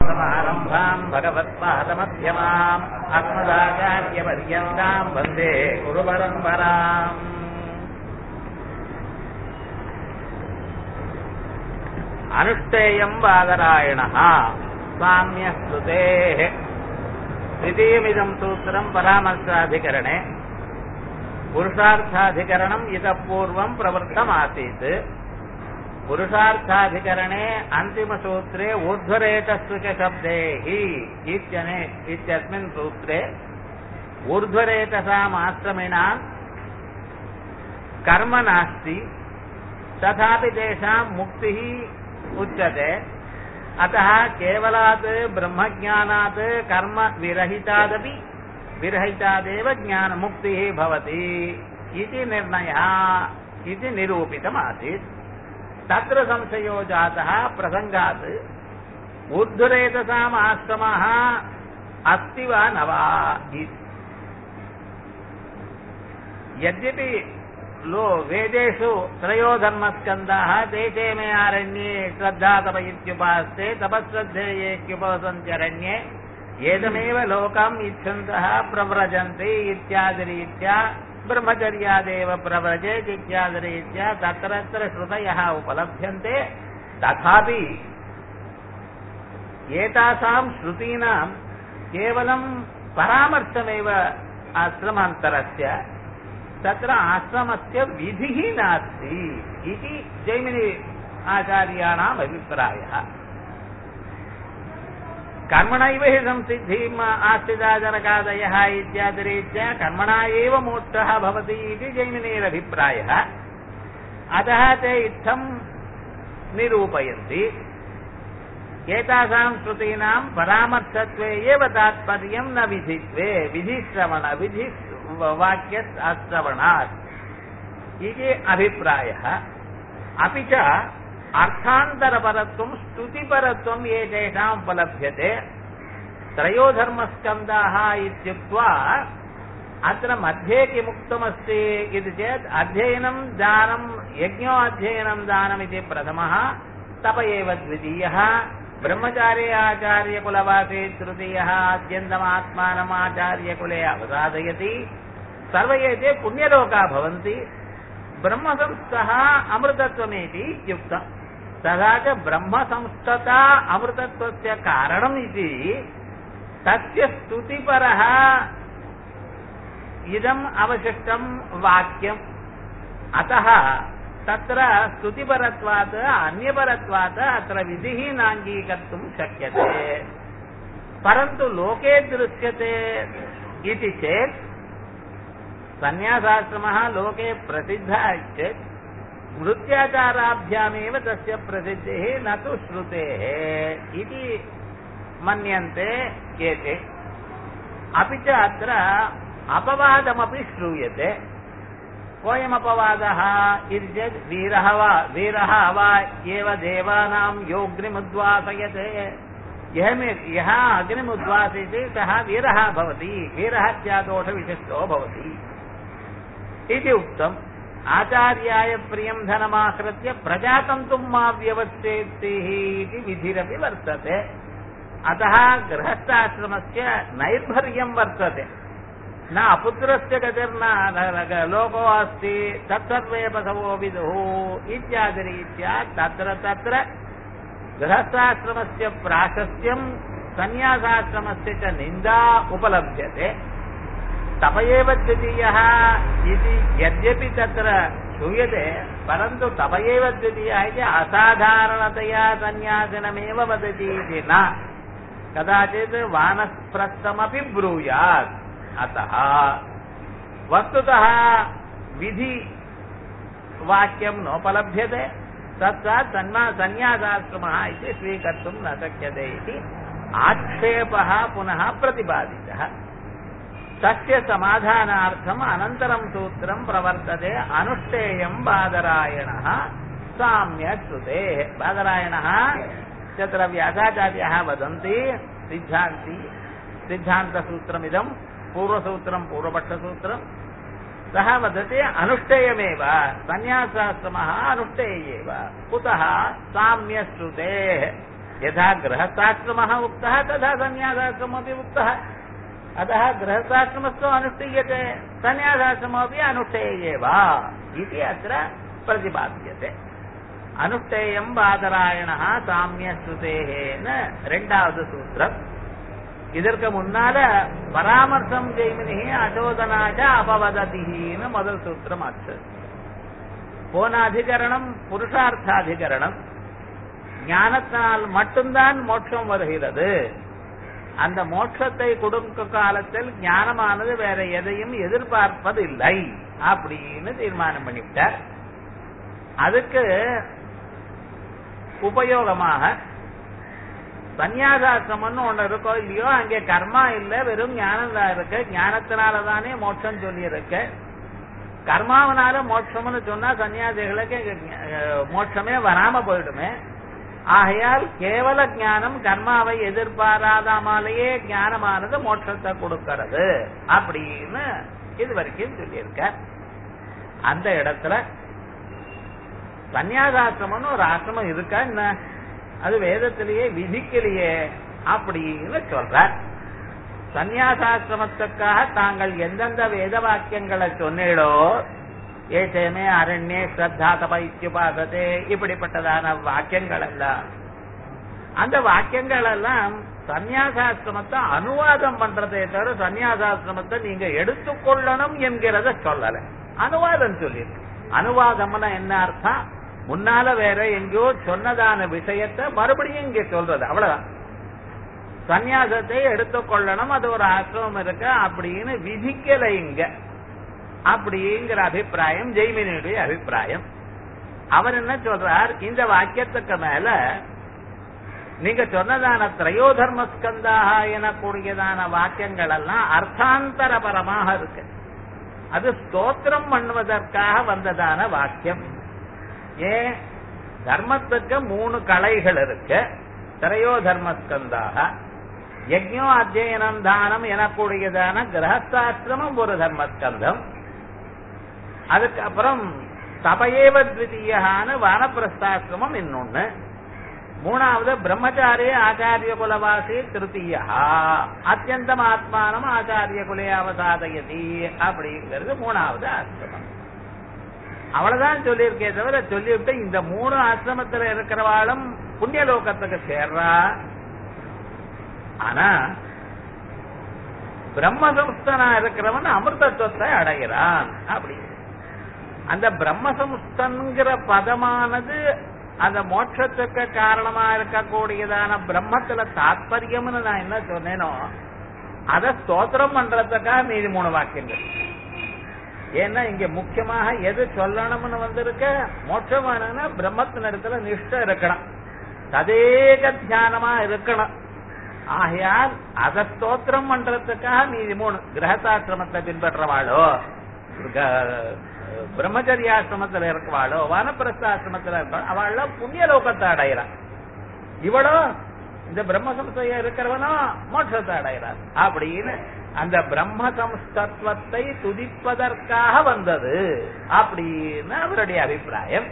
समारम्भाम् भगवत्पादमध्यमाम् अस्मदाचार्यपर्यन्ताम् वन्दे गुरुपरम्पराम् अनुष्ठेयम् वादरायणः साम्यस्तुतेः द्वितीयमिदम् सूत्रम् परामर्शाधिकरणे पुरुषार्थाधिकरणम् इतः पूर्वम् प्रवृत्तमासीत् पुरुषार्थाधिकरणे अन्तिमसूत्रे ऊर्ध्वरेतस्विकशब्दैः इत्यने इत्यस्मिन् सूत्रे ऊर्ध्वरेतसामाश्रमिणाम् कर्म नास्ति तथापि तेषाम् मुक्तिः उच्यते अतः केवलात् ब्रह्मज्ञानात् कर्म विरहितादपि विरहितादेव ज्ञानमुक्तिः भवति इति निर्णयः इति निरूपितमासीत् तत्र संशयो जातः प्रसङ्गात् ऊर्ध्वरेतसाम् आश्रमः अस्ति वा न वा इति यद्यपि लो वेदेषु त्रयो धर्मस्कन्दाः देशे मे आरण्ये श्रद्धा तप इत्युपास्ते तपश्रद्धेयेत्युपवसन्त्यरण्ये एतमेव लोकम् इच्छन्तः प्रव्रजन्ति इत्यादिरीत्या ब्रह्मचर्यादेव प्रव्रजेत् इत्यादिरीत्या तत्रत्र श्रुतयः उपलभ्यन्ते तथापि एतासाम् श्रुतीनाम् केवलम् परामर्शमेव आश्रमान्तरस्य तत्र आश्रमस्य विधिः नास्ति इति जैमिनि आचार्याणाम् अभिप्रायः कर्मणैव हि संसिद्धिम् आस्थिता जनकादयः इत्यादिरीत्या कर्मणा एव मोक्षः भवति इति जैमिनेरभिप्रायः अतः ते इत्थम् निरूपयन्ति एतासाम् श्रुतीनाम् परामर्शत्वे एव तात्पर्यम् न विधित्वे विधिश्रवण विधि वाक्य श्रवणात् इति अभिप्रायः अपि च अर्थान्तरपरत्वम् स्तुतिपरत्वम् एतेषाम् उपलभ्यते त्रयोधर्मस्कन्दाः इत्युक्त्वा अत्र मध्ये किमुक्तमस्ति इति चेत् अध्ययनम् दानम् यज्ञोऽध्ययनम् दानमिति प्रथमः तप एव द्वितीयः ब्रह्मचार्य आचार्यकुलवासी तृतीयः अत्यन्तमात्मानम् आचार्यकुले अवसादयति सर्व एते पुण्यलोका भवन्ति ब्रह्मसंस्थः अमृतत्वमेति इत्युक्तम् तथा च ब्रह्मसंस्थता अमृतत्वस्य कारणम् इति तस्य स्तुतिपरः इदम् अवशिष्टम् वाक्यम् अतः तत्र स्तुतिपरत्वात् अन्यपरत्वात् अत्र विधिः नाङ्गीकर्तुम् शक्यते परन्तु लोके दृश्यते इति चेत् सन्न्यासाश्रमः लोके प्रसिद्धः चेत् मृत्याचाराभ्यामेव तस्य प्रसिद्धिः न तु श्रुतेः इति मन्यन्ते केते अपि च अत्र अपवादमपि श्रूयते कोऽयमपवादः इति चेत् वीरः वा वीरः वा एव देवानां योऽग्निमुद्वासयते यः यः अग्निमुद्वासयति सः वीरः भवति वीरः त्यादोषविशिष्टो भवति इति उक्तम् आचार्याय प्रियम् धनमाश्रित्य प्रजातन्तुम् मा व्यवस्थेतिः इति विधिरपि वर्तते अतः गृहस्थाश्रमस्य नैर्भर्यम् वर्तते न अपुत्रस्य गतिर्न लोको अस्ति तत्सर्वे पशवो विदुः इत्यादिरीत्या तत्र तत्र गृहस्थाश्रमस्य प्राशस्त्यम् सन्न्यासाश्रमस्य च निन्दा उपलभ्यते तप एव द्वितीयः इति यद्यपि तत्र श्रूयते परन्तु तप एव द्वितीयः इति असाधारणतया सन्न्यासिनमेव वदति इति न कदाचित् वानप्रस्थमपि ब्रूयात् अतः वस्तुतः विधि वाक्यं नोपलभ्यते तत्सात् सन्मा सन्न्यासाश्रमः इति स्वीकर्तुं न शक्यते इति आक्षेपः पुनः प्रतिपादितः तस्य समाधानार्थम् अनन्तरं सूत्रं प्रवर्तते अनुष्ठेयं बादरायणः साम्यश्रुतेः बादरायणः तत्र व्यासाचार्यः वदन्ति सिद्धान्ति सिद्धान्तसूत्रमिदं पूर्वसूत्रं पूर्वपक्षसूत्रं सः वदति अनुष्ठेयमेव सन्न्यासाश्रमः अनुष्ठेय एव कुतः साम्यश्रुतेः यथा गृहस्थाश्रमः उक्तः तथा सन्न्यासाश्रमोऽपि उक्तः अतः गृहस्थाश्रमस्तु अनुष्ठीयते सन्न्यासाश्रमोऽपि अनुष्ठेय एव इति अत्र प्रतिपाद्यते அனுஷ்டேயம் பாதராயணா சாமிய ஸ்ருதேகேன்னு ரெண்டாவது சூத்திரம் இதற்கு முன்னால பராமர்சம் ஜெய்மினி அசோதனாச்ச அபவததின்னு முதல் சூத்திரம் ஆச்சு போன அதிகரணம் புருஷார்த்தாதிகரணம் ஞானத்தினால் மட்டும்தான் மோட்சம் வருகிறது அந்த மோட்சத்தை கொடுக்க காலத்தில் ஞானமானது வேற எதையும் எதிர்பார்ப்பதில்லை அப்படின்னு தீர்மானம் பண்ணிவிட்டார் அதுக்கு உபயோகமாக சந்நியாசாசிரமம்னு ஒண்ணு இருக்கோ இல்லையோ அங்கே கர்மா இல்ல வெறும் ஞானம் தான் இருக்கு ஞானத்தினாலதானே மோட்சம் சொல்லி இருக்கு கர்மாவனால மோட்சம்னு சொன்னா சன்னியாசிகளுக்கு அஹ், மோட்சமே வராம போயிடுமே ஆகையால் கேவல ஞானம் கர்மாவை எதிர்பாராதாமலேயே ஞானமானது மோட்சத்தை கொடுக்கிறது அப்படின்னு இது வரைக்கும் சொல்லியிருக்க அந்த இடத்துல சன்னியாசாசிரமம்னு ஒரு ஆசிரமம் இருக்கா என்ன அது வேதத்திலேயே விதிக்கலையே அப்படின்னு சொல்றார் சந்நியாசாசிரமத்துக்காக தாங்கள் எந்தெந்த வேத வாக்கியங்களை சொன்னீடோ ஏசேமே அரண்யே ஸ்ரத்தா தப இத்தியுபாசதே இப்படிப்பட்டதான வாக்கியங்கள் எல்லாம் அந்த வாக்கியங்கள் எல்லாம் சந்நியாசாசிரமத்தை அனுவாதம் பண்றதே தவிர சந்நியாசாசிரமத்தை நீங்க எடுத்துக்கொள்ளணும் என்கிறத சொல்லல அனுவாதம் சொல்லியிருக்கு அனுவாதம்னா என்ன அர்த்தம் முன்னால வேற எங்கேயோ சொன்னதான விஷயத்தை மறுபடியும் இங்க சொல்றது அவ்வளவுதான் சந்நியாசத்தை எடுத்துக்கொள்ளணும் அது ஒரு ஆசிரமம் இருக்கு அப்படின்னு விதிக்கல இங்க அப்படிங்கிற அபிப்பிராயம் ஜெய்மினியுடைய அபிப்பிராயம் அவர் என்ன சொல்றார் இந்த வாக்கியத்துக்கு மேல நீங்க சொன்னதான திரையோதர்ம ஸ்கந்தாக எனக்கூடியதான வாக்கியங்கள் எல்லாம் அர்த்தாந்தரபரமாக இருக்கு அது ஸ்தோத்திரம் பண்ணுவதற்காக வந்ததான வாக்கியம் ஏன் தர்மத்துக்கு மூணு கலைகள் இருக்கு திரையோ தர்மஸ்கந்தாக யஜ்ஞோ அத்தியனம் தானம் எனக்கூடியதான கிரகஸ்தாசிரமம் ஒரு தர்மஸ்கந்தம் அதுக்கப்புறம் தபையேவ த்விதீயான வானப்பிரஸ்தாசிரமம் இன்னொன்னு மூணாவது பிரம்மச்சாரி ஆச்சாரிய குலவாசி திருத்தீயா அத்தியந்தம் ஆத்மானம் ஆச்சாரிய குலே அவசாதயதி அப்படிங்கிறது மூணாவது ஆசிரமம் அவ்வளவுதான் சொல்லியிருக்கே தவிர சொல்லிவிட்டு இந்த மூணு ஆசிரமத்துல இருக்கிறவாளும் புண்ணியலோகத்துக்கு சேர்றா ஆனா பிரம்மசம்ஸ்தனா இருக்கிறவன் அமிர்தத்துவத்தை அடைகிறான் அப்படி அந்த பிரம்மசம்ஸ்தன்கிற பதமானது அந்த மோட்சத்துக்கு காரணமா இருக்கக்கூடியதான பிரம்மத்துல தாத்பரியம்னு நான் என்ன சொன்னேனோ அதை ஸ்தோத்திரம் பண்றதுக்காக மீதி மூணு வாக்கியங்கள் ஏன்னா இங்க முக்கியமாக எது சொல்லணும்னு வந்திருக்க மோட்சம் வேணும்னா பிரம்மத்தின் இடத்துல நிஷ்ட இருக்கணும் ததேக தியானமா இருக்கணும் ஆகையால் அதை ஸ்தோத்திரம் பண்றதுக்காக மீதி மூணு கிரகசாசிரமத்தை பின்பற்றவாளோ க- பிரம்மச்சரியாசிரமத்துல இருக்கவாளோ வானப்பிரஸ்தாசிரமத்துல இருக்கவாளோ அவள் புண்ணிய லோகத்தை அடைகிறான் இவளோ இந்த பிரம்ம சம்சயம் இருக்கிறவனோ மோட்சத்தை அடைகிறார் அப்படின்னு அந்த பிரம்ம சம்ஸ்தத்துவத்தை துதிப்பதற்காக வந்தது அப்படின்னு அவருடைய அபிப்பிராயம்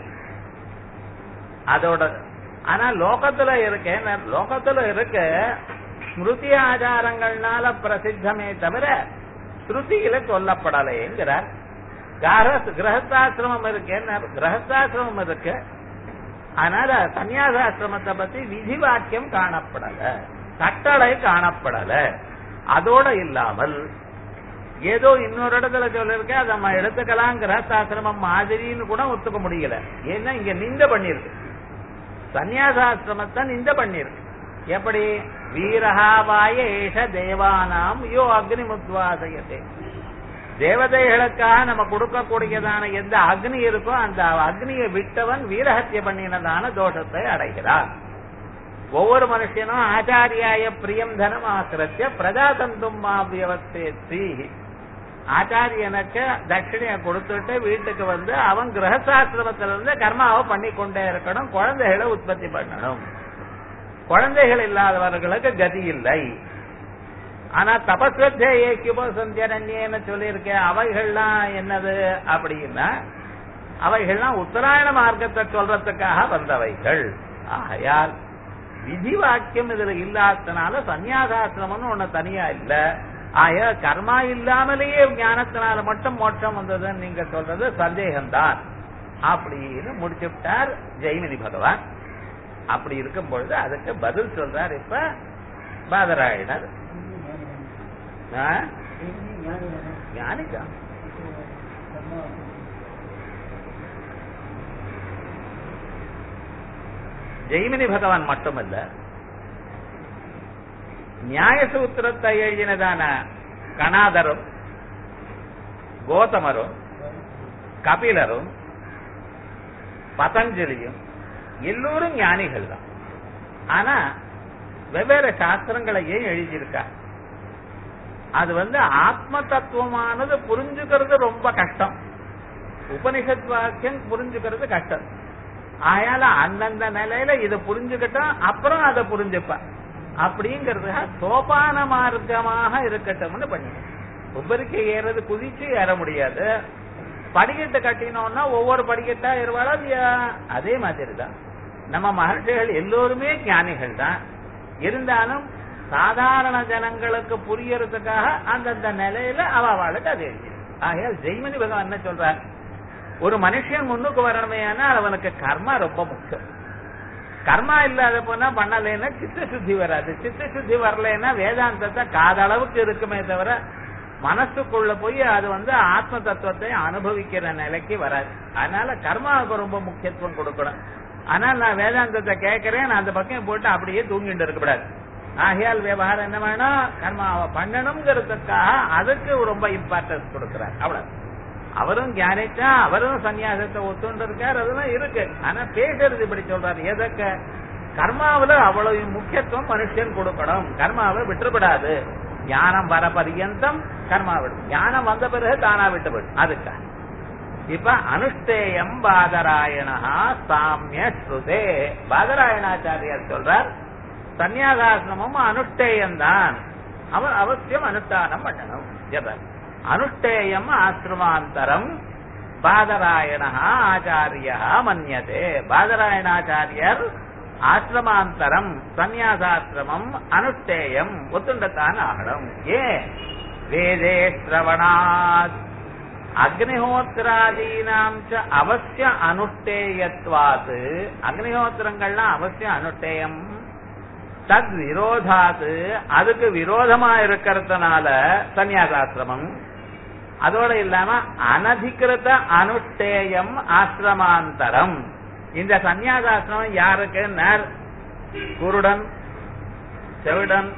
அதோட ஆனா லோகத்துல இருக்க லோகத்துல இருக்க ஸ்மிருதி ஆச்சாரங்கள்னால பிரசித்தமே தவிர ஸ்ருதியில சொல்லப்படலைங்கிறார் கிரக- கிரகஸ்தாசிரமம் இருக்கு கிரகஸ்தாசிரமம் இருக்கு அதனால சன்னியாசாசிரமத்தை பத்தி விதி வாக்கியம் காணப்படல கட்டளை காணப்படல அதோட இல்லாமல் ஏதோ இன்னொரு இடத்துல சொல்லிருக்க அதை நம்ம எடுத்துக்கலாம் கிரகஸ்தாசிரமம் மாதிரின்னு கூட ஒத்துக்க முடியல ஏன்னா இங்க நிந்த பண்ணிருக்கு சந்நியாசாசிரமத்தை நிந்த பண்ணிருக்கு எப்படி வீரஹாவாய ஏஷ தேவானாம் யோ அக்னிமுத்வாசயத்தே தேவதைகளுக்காக நம்ம கொடுக்கக்கூடியதான எந்த அக்னி இருக்கோ அந்த அக்னியை விட்டவன் வீரஹத்திய பண்ணினதான தோஷத்தை அடைகிறான் ஒவ்வொரு மனுஷனும் ஆச்சாரியாய பிரியம் தனம் ஆசிரத்திய பிரஜாதந்தும் வியவஸ்தேத்தி ஆச்சாரியனுக்கு தட்சிணையை கொடுத்துட்டு வீட்டுக்கு வந்து அவன் கிரகசாஸ்திரத்துல இருந்து கர்மாவை பண்ணி கொண்டே இருக்கணும் குழந்தைகளை உற்பத்தி பண்ணணும் குழந்தைகள் இல்லாதவர்களுக்கு கதி இல்லை ஆனா தபஸ்வத்தே ஏக்கியபோ சந்தியனன்யன்னு சொல்லியிருக்கேன் அவைகள்லாம் என்னது அப்படின்னா அவைகள்லாம் உத்தராயண மார்க்கத்தை சொல்றதுக்காக வந்தவைகள் ஆகையால் விதி வாக்கியம் இதுல இல்லாதனால சந்நியாசாசிரமம்னு ஒண்ணு தனியா இல்ல ஆய கர்மா இல்லாமலேயே ஞானத்தினால மட்டும் மோட்சம் வந்ததுன்னு நீங்க சொல்றது சந்தேகம்தான் அப்படின்னு முடிச்சு விட்டார் ஜெய்மினி பகவான் அப்படி இருக்கும் பொழுது அதுக்கு பதில் சொல்றார் இப்ப பாதராயணர் ஆ? ஞானிதான் ஜெய்மினி பகவான் மட்டுமல்ல நியாயசூத்திரத்தை எழுதினதான கணாதரும் கோதமரும் கபிலரும் பதஞ்சலியும் எல்லோரும் ஞானிகள் தான் ஆனா வெவ்வேறு சாஸ்திரங்களை ஏன் எழுதியிருக்கா அது வந்து ஆத்ம தத்துவமானது புரிஞ்சுக்கிறது ரொம்ப கஷ்டம் உபனிஷத் வாக்கியம் புரிஞ்சுக்கிறது கஷ்டம் ஆயால அந்தந்த நிலையில இதை புரிஞ்சுக்கிட்டோம் அப்புறம் அதை புரிஞ்சுப்பா அப்படிங்கறதுக்காக சோபான மார்க்கமாக இருக்கட்டும்னு பண்ணி உபரிக்கை ஏறது குதிச்சு ஏற முடியாது படிக்கட்டு கட்டினோம்னா ஒவ்வொரு படிக்கட்டா ஏறுவாளோ இல்லையா அதே மாதிரி தான் நம்ம மகர்ஷிகள் எல்லோருமே ஞானிகள் தான் இருந்தாலும் சாதாரண ஜனங்களுக்கு புரியறதுக்காக அந்தந்த நிலையில அவ அவளுக்கு அது எழுதி ஆகையால் ஜெய்மனி பகவான் என்ன சொல்றார் ஒரு மனுஷன் முன்னுக்கு வரணுமே ஆனால் அவனுக்கு கர்மா ரொம்ப முக்கியம் கர்மா இல்லாத போனா பண்ணலைன்னா சித்த சுத்தி வராது சித்த சுத்தி வரலைன்னா வேதாந்தத்தை காதளவுக்கு இருக்குமே தவிர மனசுக்குள்ள போய் அது வந்து ஆத்ம தத்துவத்தை அனுபவிக்கிற நிலைக்கு வராது அதனால கர்மாவுக்கு ரொம்ப முக்கியத்துவம் கொடுக்கணும் ஆனால் நான் வேதாந்தத்தை கேட்கிறேன் நான் அந்த பக்கம் போட்டு அப்படியே தூங்கிட்டு இருக்கக்கூடாது ஆகையால் விவகாரம் என்ன வேணும் கர்மாவை பண்ணணுங்கிறதுக்காக அதுக்கு ரொம்ப இம்பார்ட்டன்ஸ் கொடுக்கிறார் அவ்வளவு அவரும் ஞானிச்சா அவரும் சன்னியாசத்தை ஒத்துண்டு இருக்கார் அதெல்லாம் இருக்கு ஆனா பேசுறது இப்படி சொல்றாரு எதற்கு கர்மாவில அவ்வளவு முக்கியத்துவம் மனுஷன் கொடுக்கணும் கர்மாவை விட்டுவிடாது ஞானம் வர பரியந்தம் கர்மா விடும் ஞானம் வந்த பிறகு தானா விட்டுவிடும் அதுக்கா இப்ப அனுஷ்டேயம் பாதராயணா சாமிய ஸ்ருதே பாதராயணாச்சாரியார் சொல்றார் சன்னியாசாசிரமும் அனுஷ்டேயம் தான் அவன் அவசியம் அனுஷ்டானம் பண்ணணும் எதன் அனுஷ்டேயம் ஆசிரமாந்தரம் பாதராயண ஆச்சாரிய மன்யதே பாதராயணாச்சாரியர் ஆசிரமாந்தரம் சந்நியாசாசிரமம் அனுஷ்டேயம் ஒத்துண்டத்தான் ஆகணும் ஏ வேதே ஸ்ரவணாத் அக்னிஹோத்திராதீனாம் ச அவசிய அனுஷ்டேயத்வாத் அக்னிஹோத்திரங்கள்லாம் அவசியம் அனுஷ்டேயம் தத் விரோதாது அதுக்கு விரோதமா இருக்கிறதுனால சன்னியாசாசிரமம் அதோட இல்லாம அனதிகிருத அனுஷ்டேயம் ஆசிரமாந்தரம் இந்த சன்னியாசாசிரமம் யாருக்கு நர் குருடன் செவிடன்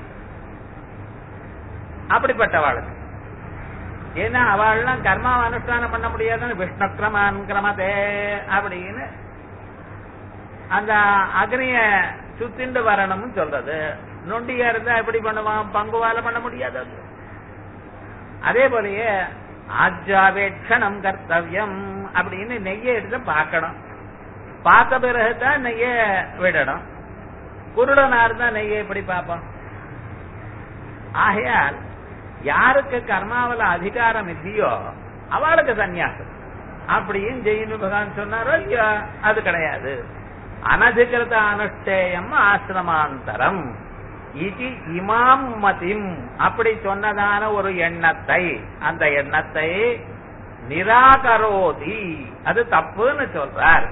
அப்படிப்பட்டவாளுக்கு ஏன்னா அவள்லாம் கர்மா அனுஷ்டானம் பண்ண முடியாதுன்னு விஷ்ணு கிரமான் கிரமதே அப்படின்னு அந்த அக்னிய சுத்திண்டு வரணும்னு சொல்றது நொண்டியா இருந்தா எப்படி பண்ணுவான் பங்குவால பண்ண முடியாது அது. அதே போலயே ஆஜாவேட்சணம் கர்த்தவியம் அப்படின்னு நெய்ய எடுத்து பார்க்கணும் பார்த்த பிறகுதான் நெய்ய விடணும் குருடனா இருந்தா நெய்ய எப்படி பார்ப்பான் ஆகையால் யாருக்கு கர்மாவில அதிகாரம் இல்லையோ அவளுக்கு சந்நியாசம் அப்படின்னு ஜெயினு பகவான் சொன்னாரோ இல்லையா அது கிடையாது அனதிகிருத அனுஷ்டேயம் ஆசிரமாந்தரம் இது இமாம் மதிம் அப்படி சொன்னதான ஒரு எண்ணத்தை அந்த எண்ணத்தை நிராகரோதி அது தப்புன்னு சொல்றார்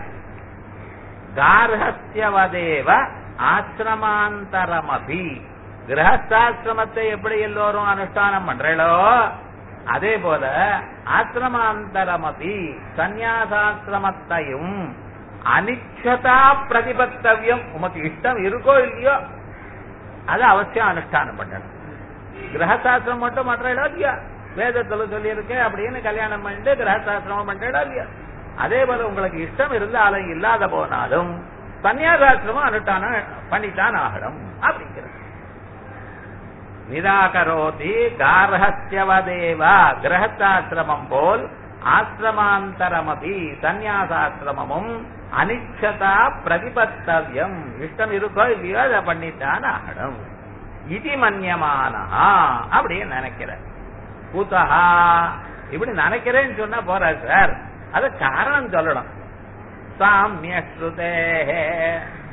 கார்ஹஸ்யவதேவ ஆசிரமாந்தரமபி கிரகஸ்தாசிரமத்தை எப்படி எல்லோரும் அனுஷ்டானம் பண்றீங்களோ அதே போல ஆசிரமாந்தரமபி சந்நியாசாசிரமத்தையும் அனிச்சதா பிரதிபத்தவியம் உமக்கு இஷ்டம் இருக்கோ இல்லையோ அது அவசியம் அனுஷ்டானம் பண்ணணும் கிரகசாஸ்திரம் மட்டும் பண்றீங்களோ இல்லையா வேதத்துல சொல்லி இருக்கேன் அப்படின்னு கல்யாணம் பண்ணிட்டு கிரகசாஸ்திரமும் பண்றீங்களோ இல்லையா அதே போல உங்களுக்கு இஷ்டம் இருந்தாலும் இல்லாத போனாலும் சன்னியாசாசிரமும் அனுஷ்டானம் பண்ணித்தான் ஆகணும் அப்படிங்கிறது நிராகரோதி கார்ஹஸ்யவதேவா கிரகஸ்தாசிரமம் போல் ஆசிரமாந்தரமபி சந்நியாசாசிரமமும் அனிச்சதா பிரதிபத்தவியம் இஷ்டம் இருக்கோ இல்லையோ அதை பண்ணித்தான் ஆகணும் இது மன்யமானா அப்படின்னு நினைக்கிறேன் கூத்தஹா இப்படி நினைக்கிறேன்னு சொன்னா போற சார் அது காரணம் சொல்லணும் சாமிய ஸ்ருதே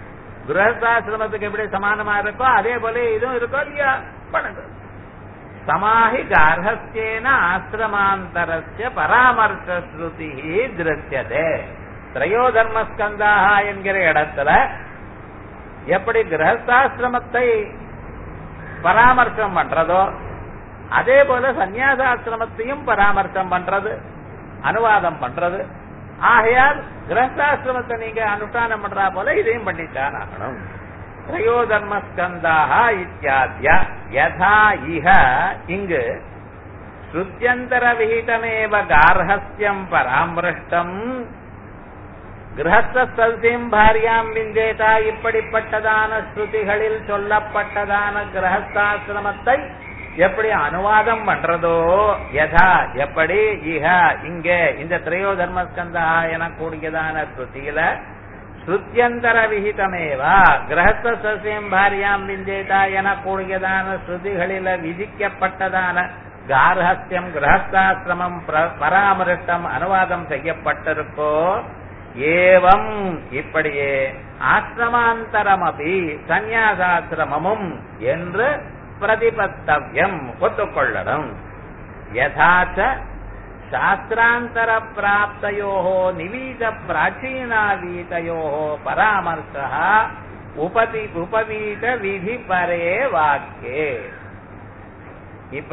கிரகஸ்தாசிரமத்துக்கு எப்படி சமானமா இருக்கோ அதே போல இதுவும் இருக்கோ இல்லையா பண்ணுங்க சமாஹி கார்ஹஸ்யேன ஆசிரமாந்தரஸ்ய பராமர்ச ஸ்ருதி திருஷ்யதே திரையோதர்மஸ்கந்தாக என்கிற இடத்துல எப்படி கிரகஸ்தாசிரமத்தை பராமர்சம் பண்றதோ அதே போல சந்நியாசாசிரமத்தையும் பராமர்சம் பண்றது அனுவாதம் பண்றது ஆகையால் கிரகஸ்தாசிரமத்தை நீங்க அனுஷ்டானம் பண்றா போல இதையும் பண்ணித்தான் ஆகணும் திரையோதர்மஸ்கந்தாக இத்தியாத்ய யதா இஹ இங்கு ஸ்ருத்தியந்தர விகிதமேவ கார்ஹஸ்யம் பராமருஷ்டம் கிரகஸ்தல்சியும் பாரியாம் விந்தேதா இப்படிப்பட்டதான ஸ்ருதிகளில் சொல்லப்பட்டதான கிரகஸ்தாசிரமத்தை எப்படி அனுவாதம் பண்றதோ யதா எப்படி இஹ இங்க இந்த திரையோ தர்மஸ்கந்தா எனக்கூடியதான ஸ்ருதியில ஸ்ருத்தியந்தர விகிதமேவா கிரகஸ்த சசியம் பாரியாம் விந்தேதா எனக்கூடியதான ஸ்ருதிகளில விதிக்கப்பட்டதான கார்ஹஸ்யம் கிரகஸ்தாசிரமம் பராமரிஷ்டம் அனுவாதம் செய்யப்பட்டிருக்கோ ஏவம் இப்படியே ஆசிரமாந்தரமபி சந்நியாசாசிரமமும் என்று பிரதிபத்தவியம் ஒத்துக்கொள்ளணும் யதாச்ச சாஸ்திராந்தர பிராப்தயோ நிவீத பிராச்சீனாவீதயோ பராமர்ச உபதி உபவீத விதி பரே வாக்கே இப்ப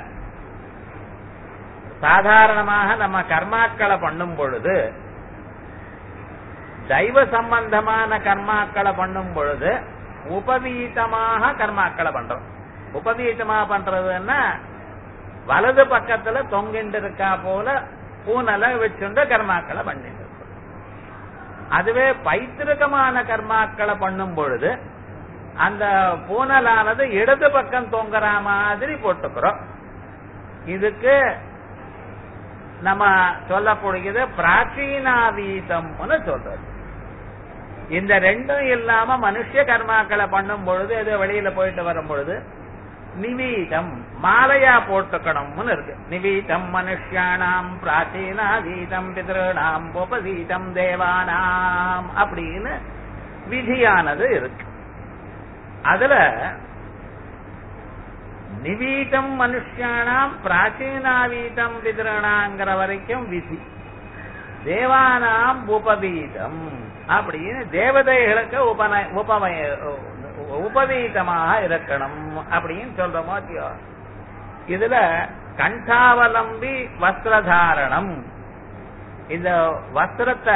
சாதாரணமாக நம்ம கர்மாக்களை பண்ணும் பொழுது தெய்வ சம்பந்தமான கர்மாக்களை பண்ணும் பொழுது உபவீதமாக கர்மாக்களை பண்றோம் உபவீதமா பண்றதுன்னா வலது பக்கத்துல தொங்கிட்டு இருக்கா போல பூனலை வச்சுண்டு கர்மாக்களை பண்ணிட்டு இருக்கோம். அதுவே பைத்திருக்கமான கர்மாக்களை பண்ணும் பொழுது அந்த பூனலானது இடது பக்கம் தொங்குற மாதிரி போட்டுக்கிறோம் இதுக்கு நம்ம சொல்லக்கூடியது பிராச்சீனாவீதம்னு சொல்றது இந்த ரெண்டும் இல்லாம மனுஷ கர்மாக்களை பண்ணும் பொழுது ஏதோ வெளியில போயிட்டு வரும் பொழுது நிவீதம் மாலையா போட்டுக்கணும்னு இருக்கு நிவீதம் மனுஷியானாம் பிராச்சீனாதீதம் பிதॄணாம் உபதீதம் தேவானாம் அப்படின்னு விதியானது இருக்கு அதுல நிவீதம் மனுஷியானாம் பிராச்சீனாவீதம் பிதரணாங்கிற வரைக்கும் விதி தேவானாம் உபவீதம் அப்படின்னு தேவதைகளுக்கு உபந உபமய உபவீதமாக இருக்கணும் அப்படின்னு சொல்றோமோ இல்லையோ இதுல கண்டாவலம்பி வஸ்திரதாரணம் இந்த வஸ்திரத்தை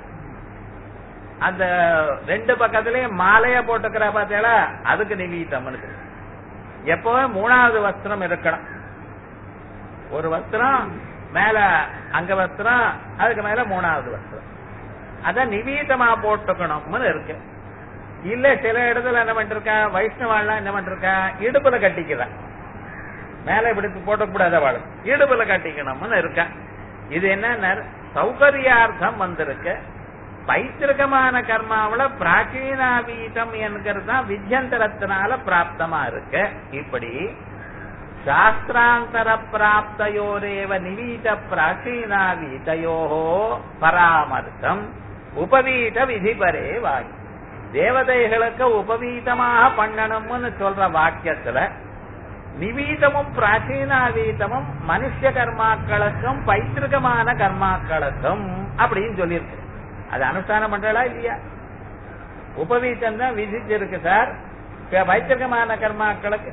அந்த ரெண்டு பக்கத்துலயும் மாலைய போட்டுக்கிற பார்த்தீங்களா அதுக்கு நிவீதம் இருக்கு எப்பவுமே மூணாவது வஸ்திரம் இருக்கணும் ஒரு வஸ்திரம் மேல அங்க வஸ்திரம் அதுக்கு மேல மூணாவது வஸ்திரம் அத நிவீதமா போட்டுக்கணும்னு இருக்கு இல்ல சில இடத்துல என்ன பண்ணிருக்கா வைஷ்ணவாள்லாம் என்ன பண்ணிருக்கா இடுப்புல கட்டிக்கிறா மேல இப்படி போட்டக்கூடாத வாழ் இடுப்புல கட்டிக்கணும்னு இருக்கா இது என்ன சௌகரியார்த்தம் வந்திருக்கு பைத்திருக்கமான கர்மாவில பிராச்சீனாவீதம் என்கிறது தான் வித்யந்தரத்தினால பிராப்தமா இருக்கு இப்படி சாஸ்திராந்தர பிராப்தையோரேவ நிவீத பிராச்சீனாவீதையோ பராமர்த்தம் உபவீத விதிபரே வாய் தேவதைகளுக்கு உபவீதமாக பண்ணணும்னு சொல்ற வாக்கியத்துல நிவீதமும் பிராச்சீனாவீதமும் மனுஷ கர்மாக்களுக்கும் பைத்திருக்கமான கர்மாக்களுக்கும் அப்படின்னு சொல்லியிருக்கு அது அனுஷ்டானம் பண்றா இல்லையா உபவீதம் தான் விதிச்சிருக்கு சார் வைத்திருக்கமான கர்மாக்களுக்கு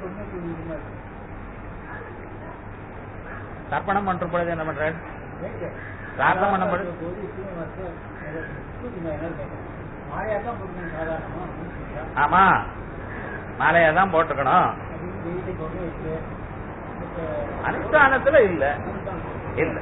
தர்ப்பணம் பண்ற பொழுது என்ன பண்ற பிரார்த்தம் பண்ண பொழுது ஆமா மாலையா தான் போட்டுக்கணும் அனுஷ்டானத்துல இல்ல இல்ல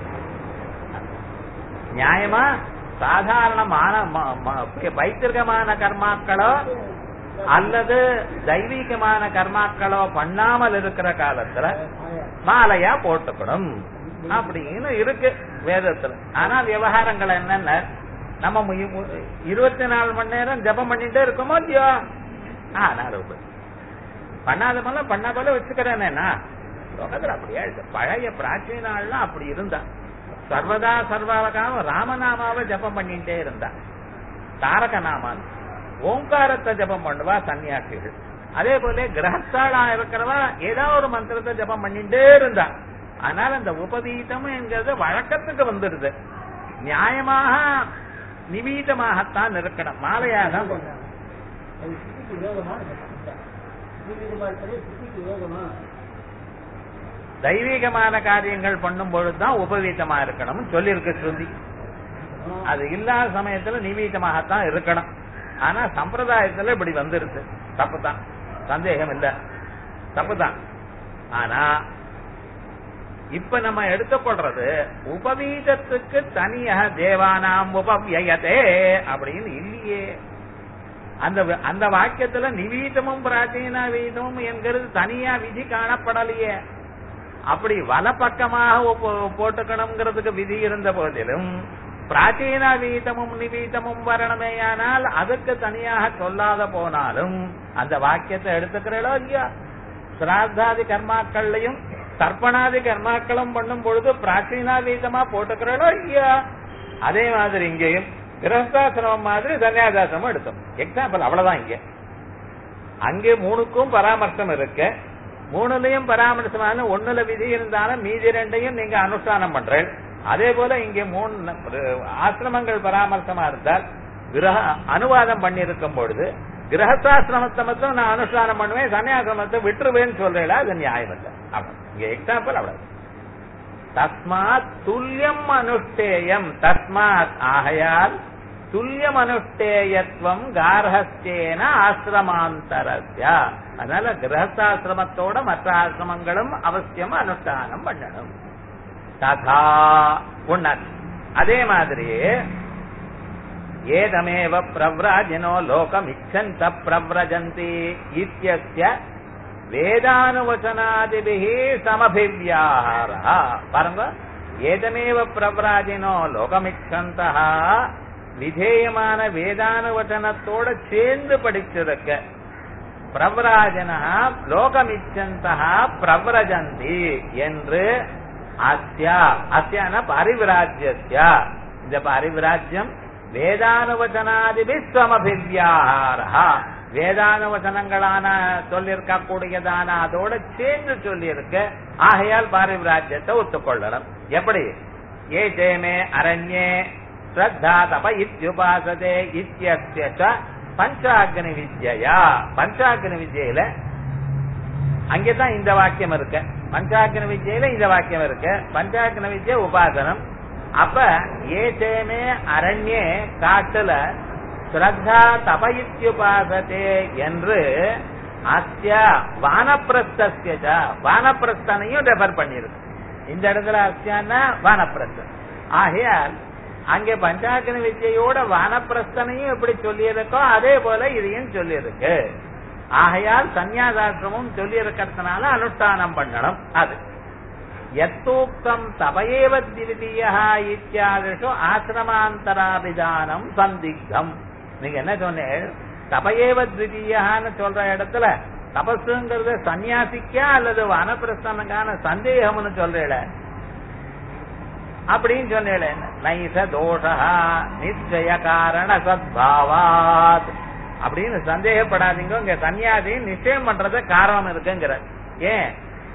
நியாயமா சாதாரணமான வைத்திருக்கமான கர்மாக்களோ அல்லது தெய்வீகமான கர்மாக்களோ பண்ணாமல் இருக்கிற காலத்துல மாலையா போட்டுக்கணும் அப்படின்னு இருக்கு வேதத்துல ஆனா விவகாரங்கள் என்னென்ன நம்ம இருபத்தி நாலு மணி நேரம் ஜபம் பண்ணிட்டே இருக்கோமோ இல்லையோ ஆனா பண்ணாத போல பண்ணா போல வச்சுக்கிறேன்னா லோகத்துல அப்படியா பழைய பிராச்சீன ஆள்லாம் அப்படி இருந்தா சர்வதா சர்வாவகாம ராமநாமாவை ஜபம் பண்ணிட்டே இருந்தா தாரக நாமான் ஓங்காரத்தை ஜபம் பண்ணுவா சன்னியாசிகள் அதே போல கிரகஸ்தாளா இருக்கிறவா ஏதோ ஒரு மந்திரத்தை ஜபம் பண்ணிட்டே இருந்தா ஆனால் அந்த உபவீதம் என்கிறது வழக்கத்துக்கு வந்துடுது நியாயமாக நிவீதமாகத்தான் இருக்கணும் மாலையாக தான் போடணும். அது ஸ்ருதிக்கு விரோதமா ஸ்ருதிக்கு இருக்கிறது ஸ்ருதிக்கு விரோதமா தெய்வீகமான காரியங்கள் பண்ணும் பொழுதுதான் உபவீதமா இருக்கணும்னு சொல்லியிருக்கு ஸ்ருதி அது இல்லாத சமயத்துல நிவீதமாகத்தான் இருக்கணும் ஆனா சம்பிரதாயத்துல இப்படி வந்துருது தப்புதான் சந்தேகம் இல்ல தப்புதான் ஆனா இப்ப நம்ம எடுத்துக்கொள்றது உபவீதத்துக்கு தனியாக தேவானாம் உபவியதே அப்படின்னு இல்லையே அந்த அந்த வாக்கியத்துல நிவீதமும் பிராச்சீன வீதமும் என்கிறது தனியா விதி காணப்படலையே அப்படி வலப்பக்கமாக ஒப்பு- போட்டுக்கணுங்கிறதுக்கு விதி இருந்த போதிலும் பிராச்சீன வீதமும் நிவீதமும் வரணுமேயானால் அதுக்கு தனியாக சொல்லாத போனாலும் அந்த வாக்கியத்தை எடுத்துக்கிறீங்களோ இல்லையா சிராத்தாதி கர்மாக்கள்லையும் தர்ப்பணாதி கர்மாக்களும் பண்ணும் பொழுது பிராச்சீனாதீதமா போட்டுக்கிறீங்களோ இல்லையா அதே மாதிரி இங்கேயும் கிரகஸ்தாசிரமம் மாதிரி சன்னியாசாசிரமம் எடுத்தோம் எக்ஸாம்பிள் அவ்வளவுதான் இங்க அங்கே மூணுக்கும் பராமர்சம் இருக்கு மூணுலயும் பராமர்சமான ஒண்ணுல விதி இருந்தாலும் மீதி ரெண்டையும் நீங்க அனுஷ்டானம் பண்றேன் அதே போல இங்கே மூணு ந- ஆசிரமங்கள் பராமர்சமா இருந்தால் கிரக அனுவாதம் பண்ணியிருக்கும் பொழுது கிரகஸ்தாசிரமத்தை மட்டும் நான் அனுஷ்டானம் பண்ணுவேன் சன்னியாசிரமத்தை விட்டுருவேன்னு சொல்றேன் அது நியாயம் இல்லை அவ்வளவு இங்க எக்ஸாம்பிள் அவ்வளவு தஸ்மாத் துல்லியம் அனுஷ்டேயம் தஸ்மாத் ஆகையால் துல்லியம் அனுஷ்டேயத்துவம் கார்ஹஸ்தேன ஆசிரமாந்தரஸ்ய அதனால கிரகஸ்தாசிரமத்தோட மற்ற ஆசிரமங்களும் அவசியம் அனுஷ்டானம் பண்ணணும் ததா உன்னத் அதே மாதிரியே ஏதமேவ பிரவ்ராஜினோ லோகம் இச்சந்த பிரவ்ரஜந்தி இத்தியஸ்ய வேதானுவச்சனாதிபிஹி சமபிவியாஹாரா பாருங்க ஏதமேவ பிரவ்ராஜினோ லோகமிச்சந்தா விதேயமான வேதானுவச்சனத்தோட சேர்ந்து படிச்சிருக்க பிரவ்ராஜனா லோகமிச்சந்தா பிரவ்ரஜந்தி என்று அஸ்யா அஸ்யான பரிவிராஜ்யஸ்ய இந்த பரிவிராஜ்யம் வேதானுவச்சனாதிபி ஸ்வமபிவியாஹாரா வேதானுவசனங்களான சொல்லியிருக்கக்கூடியதான அதோட சேர்ந்து சொல்லியிருக்க ஆகையால் பாரிவிராஜ்யத்தை ஒத்துக்கொள்ளணும் எப்படி ஏ ஜெயமே அரண்யே ஸ்ரத்தா தப இத்யுபாசதே இத்தியஸ்ய ச பஞ்சாக்னி வித்யா பஞ்சாக்னி வித்யில அங்கேதான் இந்த வாக்கியம் இருக்கு பஞ்சாக்னி வித்யில இந்த வாக்கியம் இருக்கு பஞ்சாக்னி வித்யா உபாசனம் அப்ப ஏ சேமே அரண்யே காட்டுல ஸ்ரத்தா தபயித்யுபாசதே என்று அஸ்ய வானப்பிரஸ்திய வானப்பிரஸ்தனையும் ரெஃபர் பண்ணிருக்கு இந்த இடத்துல அஸ்யான்னா வானப்பிரஸ்தன் ஆகையால் அங்கே பஞ்சாக்கன வித்யோட வானப்பிரஸ்தனையும் எப்படி சொல்லியிருக்கோ அதே போல இதையும் சொல்லியிருக்கு ஆகையால் சந்நியாசாசிரமும் சொல்லி இருக்கிறதுனால அனுஷ்டானம் பண்ணணும் அது எத்தூக்தம் தபையேவ திவிதீயா இத்தியாதிஷு ஆசிரமாந்தராபிதானம் சந்திக்தம் நீங்க என்ன சொன்னீங்க தபையேவ த்விதீயான்னு சொல்ற இடத்துல தபசுங்கிறது சன்னியாசிக்கா அல்லது வனப்பிரஸ்தனுக்கான சந்தேகம்னு சொல்றேல அப்படின்னு சொன்னேன் நைச தோஷா நிச்சய காரண சத்பாவாத் அப்படின்னு சந்தேகப்படாதீங்க இங்க சன்னியாசி நிச்சயம் பண்றது காரணம் இருக்குங்கிற ஏன்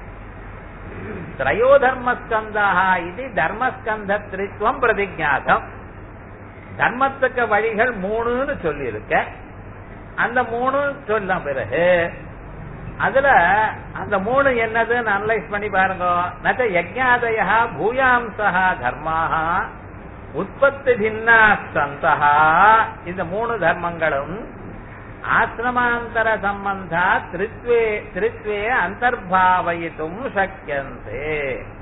திரையோ தர்மஸ்கந்தா இது தர்மஸ்கந்த திரித்துவம் பிரதிஜாதம் தர்மத்துக்கு வழிகள் மூணுன்னு சொல்லி இருக்க அந்த மூணு சொல்ல பிறகு அதுல அந்த மூணு என்னதுன்னு அனலைஸ் பண்ணி பாருங்க நச்ச யஜ்ஞாதய பூயாம்சா தர்மாக உற்பத்தி பின்னா சந்தா இந்த மூணு தர்மங்களும் ஆசிரமாந்தர சம்பந்தா திருத்வே திருத்வே அந்தர்பாவயித்தும் சக்கியந்தே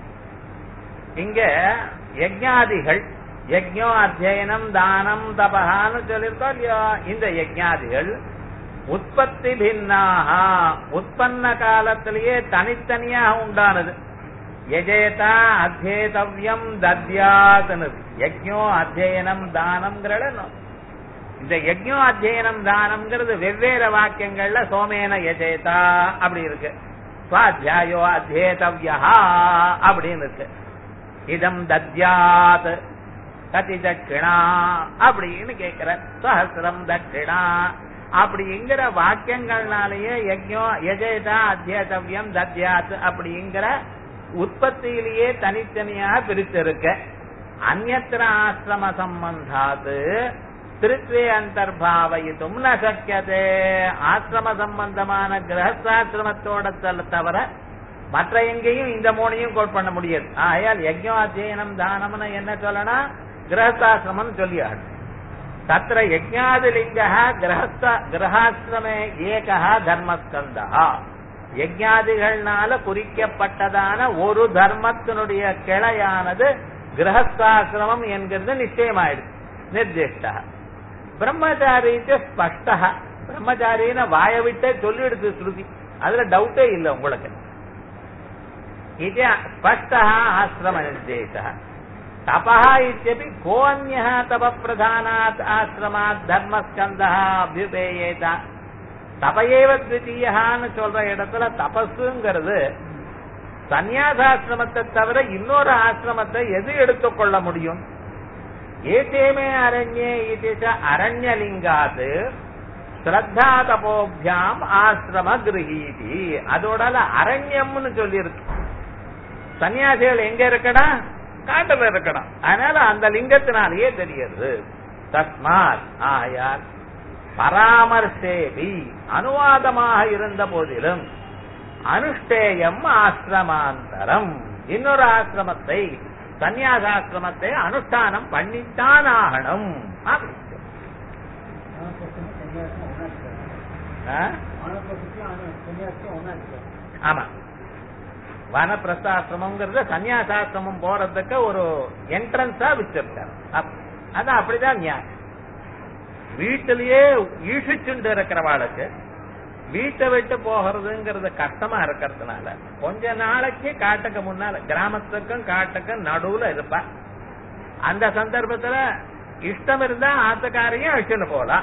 இங்க யஜ்ஞாதிகள் யஜ்ஞோ அத்தியனம் தானம் தபகான்னு சொல்லியிருக்கோம் இல்லையோ இந்த யஜ்ஞாதிகள் உற்பத்தி பின்னாக உற்பன்ன காலத்திலேயே தனித்தனியாக உண்டானது யஜேதா அத்தியேதவ்யம் தத்யாத்னது யஜ்ஞோ அத்தியனம் தானம்ங்கிற இந்த யஜ்ஞோ அத்தியனம் தானம்ங்கிறது வெவ்வேறு வாக்கியங்கள்ல சோமேன யஜேதா அப்படி இருக்கு சுவாத்தியாயோ அத்தியேதவ்யா அப்படின்னு இருக்கு இதம் தத்யாத் கதி தட்சிணா அப்படின்னு கேட்கிற சஹசிரம் தட்சிணா அப்படிங்கிற வாக்கியங்கள்னாலேயே யஜ்யம் எஜேதா அத்தியதவியம் தத்யாத் அப்படிங்கிற உற்பத்தியிலேயே தனித்தனியாக பிரித்திருக்க அந்நத்திர ஆசிரம சம்பந்தாத்து திருத்வே அந்தர்பாவயித்தும் ந சக்கியதே ஆசிரம சம்பந்தமான கிரகஸ்தாசிரமத்தோட தல- தவிர மற்ற எங்கேயும் இந்த மூணையும் கோட் பண்ண முடியாது ஆயால் யஜ்யம் அத்தியனம் தானம்னு என்ன சொல்லணும் கிரகஸ்தாசிரமம் சொல்லியாடு தத்திர யஜ்ஞாதிலிங்க கிரகஸ்த கிரகாசிரமே ஏகா தர்மஸ்கந்தா யஜ்ஞாதிகள்னால குறிக்கப்பட்டதான ஒரு தர்மத்தினுடைய கிளையானது கிரகஸ்தாசிரமம் என்கிறது நிச்சயமாயிடுது நிர்திஷ்டா பிரம்மச்சாரி ஸ்பஷ்ட பிரம்மச்சாரின்னு வாய விட்டே சொல்லிடுது ஸ்ருதி அதுல டவுட்டே இல்லை உங்களுக்கு இது ஸ்பஷ்ட ஆசிரம நிர்தேச தபः इत्यपि कोऽन्यः तपप्रधानात् आश्रमात् தர்மஸ்கந்தः அபியுபேயேத தபையேவ த்விதீயஹான்னு சொல்ற இடத்துல தபஸுங்கிறது சந்நியாசாசிரமத்தை தவிர இன்னொரு ஆசிரமத்தை எது எடுத்துக்கொள்ள முடியும் ஏதேமே அரண்யே இது ச அரண்யலிங்காத் ஸ்ரத்தா தபோபியாம் ஆசிரம கிரகீதி அதோட அரண்யம்னு சொல்லியிருக்கு சன்னியாசிகள் எங்க இருக்கணும் காட்டுல இருக்கணும் அதனால அந்த லிங்கத்தினாலேயே தெரியுது தஸ்மாத் ஆயால் பராமர்சேபி அனுவாதமாக இருந்த போதிலும் அனுஷ்டேயம் ஆசிரமாந்தரம் இன்னொரு ஆசிரமத்தை சந்நியாசாசிரமத்தை அனுஷ்டானம் பண்ணித்தான் ஆகணும் அப்படி. ஆனப்பசமும் சன்னியாசம் ஒன்னா இருக்காது ஆ? ஆனப்பசத்தையும் ஆன சன்னியாசம் ஒன்னா இருக்காது ஆமா வனப்பிரஸ்தாசிரமங்கிறது சன்னியாசாசிரமம் போறதுக்கு ஒரு என்ட்ரன்ஸா வச்சிருக்காரு அப்- அது அப்படிதான் நியாயம் வீட்டிலேயே ஈஷிச்சுண்டு இருக்கிறவாளுக்கு வீட்டை விட்டு போகிறதுங்கிறது கஷ்டமா இருக்கிறதுனால கொஞ்ச நாளைக்கு காட்டுக்கு முன்னால கிராமத்துக்கும் காட்டுக்கும் நடுவுல இருப்பா அந்த சந்தர்ப்பத்துல இஷ்டம் இருந்தா ஆத்துக்காரையும் அழிச்சுன்னு போலாம்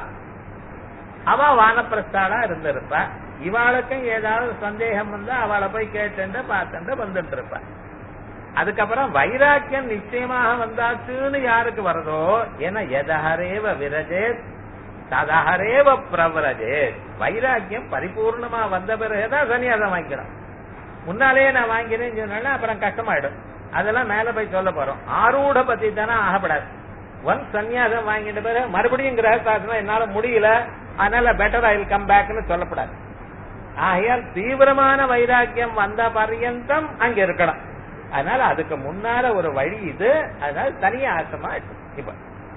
அவ வானப்பிரஸ்தாளா இருந்திருப்பா இவாளுக்கும் ஏதாவது சந்தேகம் வந்தா அவளை போய் கேட்டுண்டு பார்த்துட்டு வந்துட்டு இருப்பா அதுக்கப்புறம் வைராக்கியம் நிச்சயமாக வந்தாச்சுன்னு யாருக்கு வருதோ ஏன்னா எதஹரேவ விரஜேத் ததஹரேவ பிரவரஜேத் வைராக்கியம் பரிபூர்ணமா வந்த பிறகுதான் சன்னியாசம் வாங்கிக்கணும் முன்னாலேயே நான் வாங்கினேன்னு சொன்னா அப்புறம் கஷ்டமாயிடும் அதெல்லாம் மேல போய் சொல்ல போறோம் ஆரூட பத்தி தானே ஆகப்படாது ஒன் சன்னியாசம் வாங்கிட்ட பிறகு மறுபடியும் கிரகசாசனம் என்னால முடியல அதனால பெட்டர் ஐ வில் கம் பேக்னு சொல்லப்படாது ஆகையால் தீவிரமான வைராக்கியம் வந்த பர்யந்தம் அங்க இருக்கணும் அதனால அதுக்கு முன்னால ஒரு வழி இது அதனால தனியா ஆசமா இருக்கு இப்ப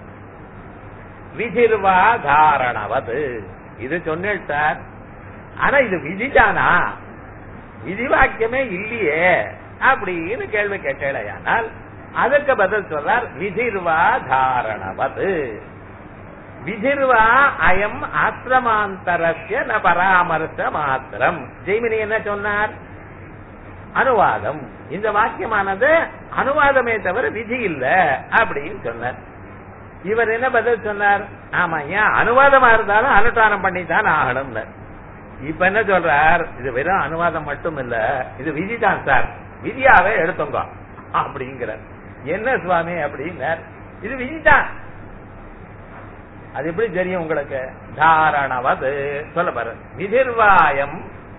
விதிர்வா தாரணவது இது சொன்னேன் சார் ஆனா இது விதிதானா விதி வாக்கியமே இல்லையே அப்படின்னு கேள்வி கேட்டேனால் அதுக்கு பதில் சொல்றார் விதிர்வா தாரணவது விதிர்வா அயம் ஆசிரமாந்தரஸ்ய ந பராமர்ச மாத்திரம் ஜெய்மினி என்ன சொன்னார் அனுவாதம் இந்த வாக்கியமானது அனுவாதமே தவிர விதி இல்ல அப்படின்னு சொன்னார் இவர் என்ன பதில் சொன்னார் ஆமா ஏன் அனுவாதமா இருந்தாலும் அனுஷ்டானம் பண்ணித்தான் ஆகணும்னு இப்ப என்ன சொல்றார் இது வெறும் அனுவாதம் மட்டும் இல்ல இது விதிதான் சார் விதியாவே எடுத்துங்க அப்படிங்கிறார் என்ன சுவாமி அப்படின்னார் இது விதிதான் அது எப்படி தெரியும் உங்களுக்கு தாரணவது சொல்ல பாரு விதிர்வாயம்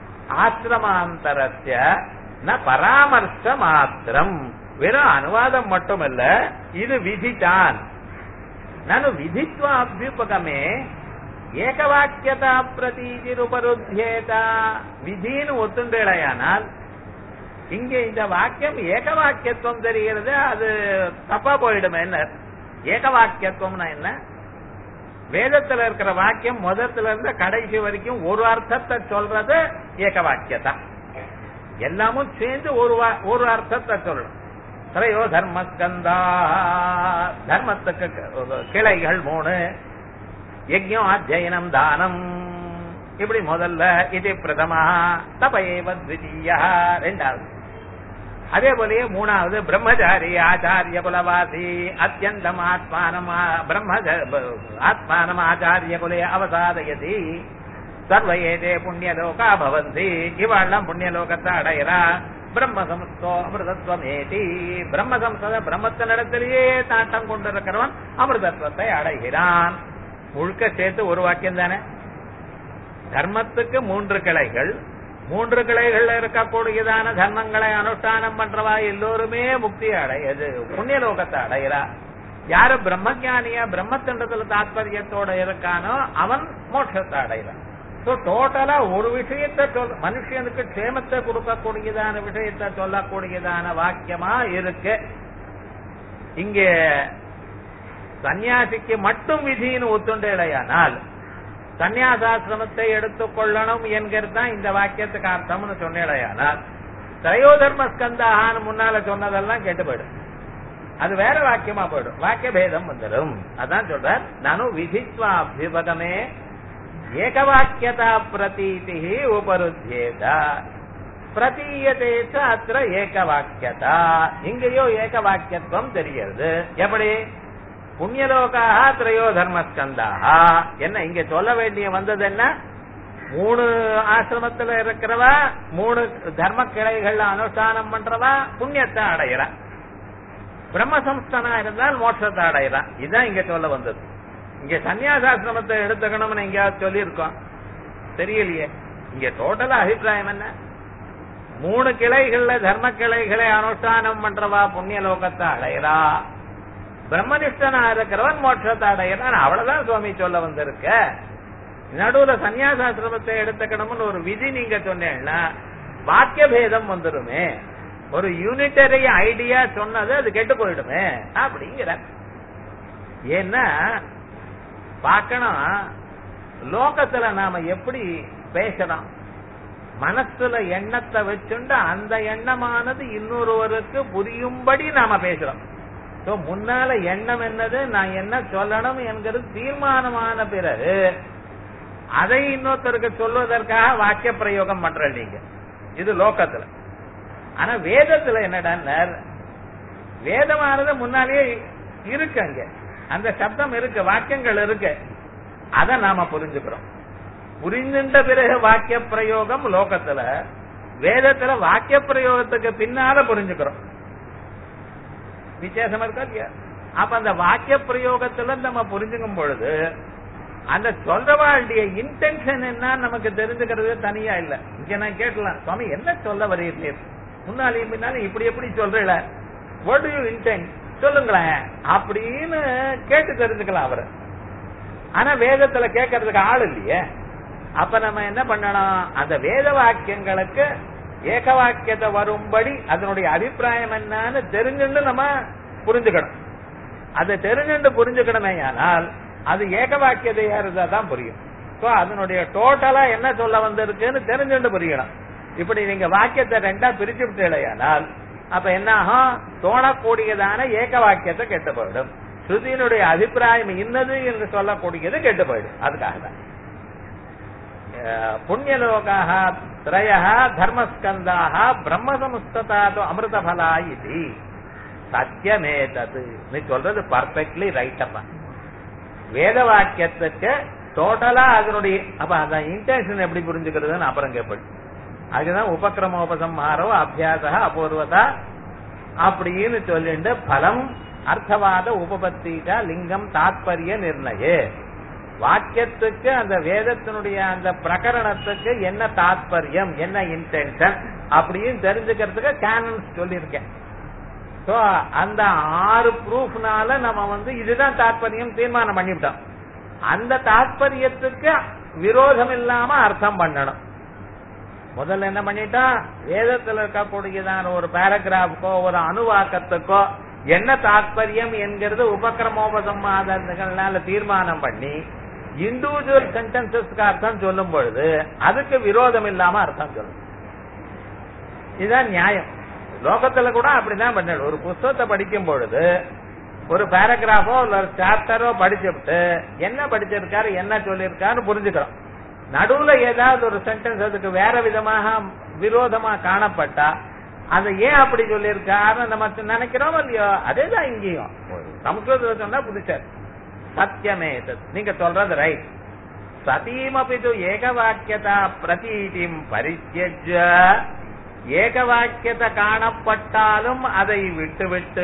ஆசிரமாந்தரஸ்ய ந பராமர்ச மாத்திரம் வெறும் அனுவாதம் மட்டுமல்ல இது விதிதான் ನಾನು ವಿಧಿತ್ವ ಅಭ್ಯುಪಗಮೆ ಏಕವಾಕ್ಯತಾ ಪ್ರತೀತಿರುಪರುಧ್ಯೇತ விதின்னு ஒத்துண்டேடையானால் இங்க இந்த வாக்கியம் ஏகவாக்கியத்துவம் தெரிகிறது அது தப்பா போயிடுமே என்ன ஏகவாக்கியத்துவம்னா என்ன வேதத்துல இருக்கிற வாக்கியம் முதத்துல இருந்து கடைசி வரைக்கும் ஒரு அர்த்தத்தை சொல்றது ஏகவாக்கியதா எல்லாமும் சேர்ந்து ஒரு வா- ஒரு அர்த்தத்தை சொல்லணும் திரையோ தர்மஸ்கந்தா தர்மத்துக்கு க- கிளைகள் மூணு யஜ்யம் அத்தியனம் தானம் இப்படி முதல்ல இது பிரதமா தபையவ த்விதீயா ரெண்டாவது அதே போலயே மூணாவது பிரம்மச்சாரி ஆச்சாரிய குலவாசி அத்தியந்தம் ஆத்மானம் ஆ- பிரம்ம ஆத்மானம் ஆச்சாரிய குலே அவசாதயதி சர்வ ஏதே புண்ணியலோகா பவந்தி இவாள்லாம் புண்ணியலோகத்தை அடையிறா பிரம்ம சம்ஸ்தோ அமிர்தத்வம் ஏதி பிரம்ம சம்ஸ்த பிரம்மத்தினிடத்திலேயே நாட்டம் கொண்டிருக்கிறவன் அமிர்தத்வத்தை அடைகிறான் முழுக்க சேர்த்து ஒரு வாக்கியம் தானே தர்மத்துக்கு மூன்று கிளைகள் மூன்று கிளைகள்ல இருக்கக்கூடியதான தர்மங்களை அனுஷ்டானம் பண்றவா எல்லோருமே முக்தி அடையது புண்ணிய லோகத்தை அடையிறா யாரு பிரம்மஞானியா பிரம்மத்தண்டத்துல தாத்பரியத்தோட இருக்கானோ அவன் மோட்சத்தை அடைகிறான் சோ டோட்டலா ஒரு விஷயத்தை சொல் மனுஷனுக்கு க்ஷேமத்தை கொடுக்கக்கூடியதான விஷயத்தை சொல்லக்கூடியதான வாக்கியமா இருக்கு இங்கே சன்னியாசிக்கு மட்டும் விதின்னு ஒத்துண்டேடையானால் சன்னியாசாசிரமத்தை எடுத்துக் கொள்ளணும் என்கிறது தான் இந்த வாக்கியத்துக்கு அர்த்தம்னு சொன்னேடையானால் திரையோதர்ம ஸ்கந்தாகான்னு முன்னால சொன்னதெல்லாம் கெட்டு போயிடும் அது வேற வாக்கியமா போயிடும் வாக்கிய பேதம் வந்துடும் அதான் சொல்றார் நானும் விதித்வா அபிபகமே ஏகவாக்கியதா பிரதீதி உபருத்தியேதா பிரதீயதே ச அத்திர ஏகவாக்கியதா இங்கேயோ ஏகவாக்கியத்துவம் தெரிகிறது எப்படி புண்ணியலோகாக திரையோ தர்மஸ்கந்தாக என்ன இங்க சொல்ல வேண்டிய வந்தது என்ன மூணு ஆசிரமத்துல இருக்கிறவா மூணு தர்ம கிளைகள்ல அனுஷ்டானம் பண்றவா புண்ணியத்தை அடையிறா பிரம்மசம்ஸ்தனா இருந்தால் மோட்சத்தை அடையிறான் இதுதான் இங்க சொல்ல வந்தது இங்க சன்னியாசாசிரமத்தை எடுத்துக்கணும்னு எங்கேயாவது சொல்லியிருக்கோம் தெரியலையே இங்க டோட்டலா அபிப்பிராயம் என்ன மூணு கிளைகள்ல தர்ம கிளைகளை அனுஷ்டானம் பண்றவா புண்ணிய லோகத்தை அடையிறா பிரம்மனிஷ்டனா இருக்கிறவன் மோட்சத்தை அடையிறான் அவ்வளவுதான் சுவாமி சொல்ல வந்திருக்க நடுவுல சன்னியாசாசிரமத்தை எடுத்துக்கணும்னு ஒரு விதி நீங்க சொன்னேன்னா வாக்கிய பேதம் வந்துருமே ஒரு யூனிட்டரி ஐடியா சொன்னது அது கெட்டு போயிடுமே அப்படிங்கிற ஏன்னா பார்க்கணும் லோகத்துல நாம எப்படி பேசணும் மனசுல எண்ணத்தை வச்சுண்டு அந்த எண்ணமானது இன்னொருவருக்கு புரியும்படி நாம பேசுறோம் சோ முன்னால எண்ணம் என்னது நான் என்ன சொல்லணும் என்கிறது தீர்மானமான பிறகு அதை இன்னொருத்தருக்கு சொல்வதற்காக வாக்கிய பிரயோகம் பண்ற நீங்க இது லோகத்துல ஆனா வேதத்துல என்னடா வேதமானது முன்னாலேயே இருக்கு அங்க அந்த சப்தம் இருக்கு வாக்கியங்கள் இருக்கு அத நாம புரிஞ்சுக்கிறோம் புரிஞ்சின்ற பிறகு வாக்கிய பிரயோகம் லோகத்துல வேதத்துல வாக்கிய பிரயோகத்துக்கு பின்னால புரிஞ்சுக்கிறோம் வித்தியாசம் இருக்கா இல்லையா அப்ப அந்த வாக்கிய பிரயோகத்துல நம்ம புரிஞ்சுக்கும் பொழுது அந்த சொல்றவாளுடைய இன்டென்ஷன் என்ன நமக்கு தெரிஞ்சுக்கிறது தனியா இல்ல இங்க நான் கேட்கலாம் சுவாமி என்ன சொல்ல வரீர்கள் முன்னாலையும் பின்னாலும் இப்படி எப்படி சொல்றீல வாட் யூ இன்டென்ட் சொல்லுங்களேன் அப்படின்னு கேட்டு தெரிஞ்சுக்கலாம் அவரு ஆனா வேதத்துல கேட்கறதுக்கு ஆள் இல்லையே அப்ப நம்ம என்ன பண்ணணும் அந்த வேத வாக்கியங்களுக்கு ஏக வாக்கியத்தை வரும்படி அதனுடைய அபிப்பிராயம் என்னன்னு தெரிஞ்சுட்டு நம்ம புரிஞ்சுக்கணும் அதை தெரிஞ்சுட்டு புரிஞ்சுக்கணுமே ஆனால் அது ஏக வாக்கியதையா இருந்தா தான் புரியும் சோ அதனுடைய டோட்டலா என்ன சொல்ல வந்திருக்குன்னு தெரிஞ்சுட்டு புரியணும் இப்படி நீங்க வாக்கியத்தை ரெண்டா பிரிச்சு விட்டீங்களேயானால் அப்ப என்ன ஆகும் தோணக்கூடியதான ஏக வாக்கியத்தை கெட்டு போயிடும் ஸ்ருதியினுடைய அபிப்பிராயம் இன்னது என்று சொல்லக்கூடியது கெட்டு போயிடும் அதுக்காக தான் புண்ணியலோகாக திரய தர்மஸ்கந்தாக பிரம்மசமுஸ்ததாது அமிர்தபலா இது சத்தியமே தது நீ சொல்றது பர்ஃபெக்ட்லி ரைட் அப்பா வேத வாக்கியத்துக்கு டோட்டலா அதனுடைய அப்ப அந்த இன்டென்ஷன் எப்படி புரிஞ்சுக்கிறதுன்னு அப்புறம் கேட்பது அதுதான் உபக்கிரமோபசம்ஹாரோ அபியாச அபூர்வதா அப்படின்னு சொல்லிட்டு பலம் அர்த்தவாத உபபத்திகா லிங்கம் தாத்பரிய நிர்ணய வாக்கியத்துக்கு அந்த வேதத்தினுடைய அந்த பிரகரணத்துக்கு என்ன தாத்பரியம் என்ன இன்டென்ஷன் அப்படின்னு தெரிஞ்சுக்கிறதுக்கு கேனன்ஸ் சொல்லியிருக்கேன் சோ அந்த ஆறு ப்ரூஃப்னால நம்ம வந்து இதுதான் தாத்பரியம் தீர்மானம் பண்ணிவிட்டோம் அந்த தாத்பரியத்துக்கு விரோதம் இல்லாம அர்த்தம் பண்ணணும் முதல்ல என்ன பண்ணிட்டா வேதத்துல இருக்கக்கூடியதான ஒரு பேராகிராஃப்க்கோ ஒரு அணுவாக்கத்துக்கோ என்ன தாத்பரியம் என்கிறது உபக்கிரமோபசம்மாதங்கள்னால தீர்மானம் பண்ணி இண்டிவிஜுவல் சென்டென்சஸ்க்கு அர்த்தம் சொல்லும் பொழுது அதுக்கு விரோதம் இல்லாம அர்த்தம் சொல்லணும் இதுதான் நியாயம் லோகத்துல கூட அப்படிதான் பண்ணணும் ஒரு புஸ்தகத்தை படிக்கும் பொழுது ஒரு பேராகிராஃபோ இல்ல ஒரு சாப்டரோ படிச்சுட்டு என்ன படிச்சிருக்காரு என்ன சொல்லியிருக்காரு புரிஞ்சுக்கிறோம் நடுவுல ஏதாவது ஒரு சென்டென்ஸ் அதுக்கு வேற விதமாக விரோதமா காணப்பட்டா அதை ஏன் அப்படி சொல்லியிருக்காரு நம்ம நினைக்கிறோம் இல்லையோ அதேதான் இங்கேயும் சமஸ்கிருதத்துல சொன்னா புதுச்சார் சத்தியமே நீங்க சொல்றது ரைட் சதீமபி து ஏகவாக்கியதா பிரதீதிம் பரித்தியஜ ஏகவாக்கியத்தை காணப்பட்டாலும் அதை விட்டுவிட்டு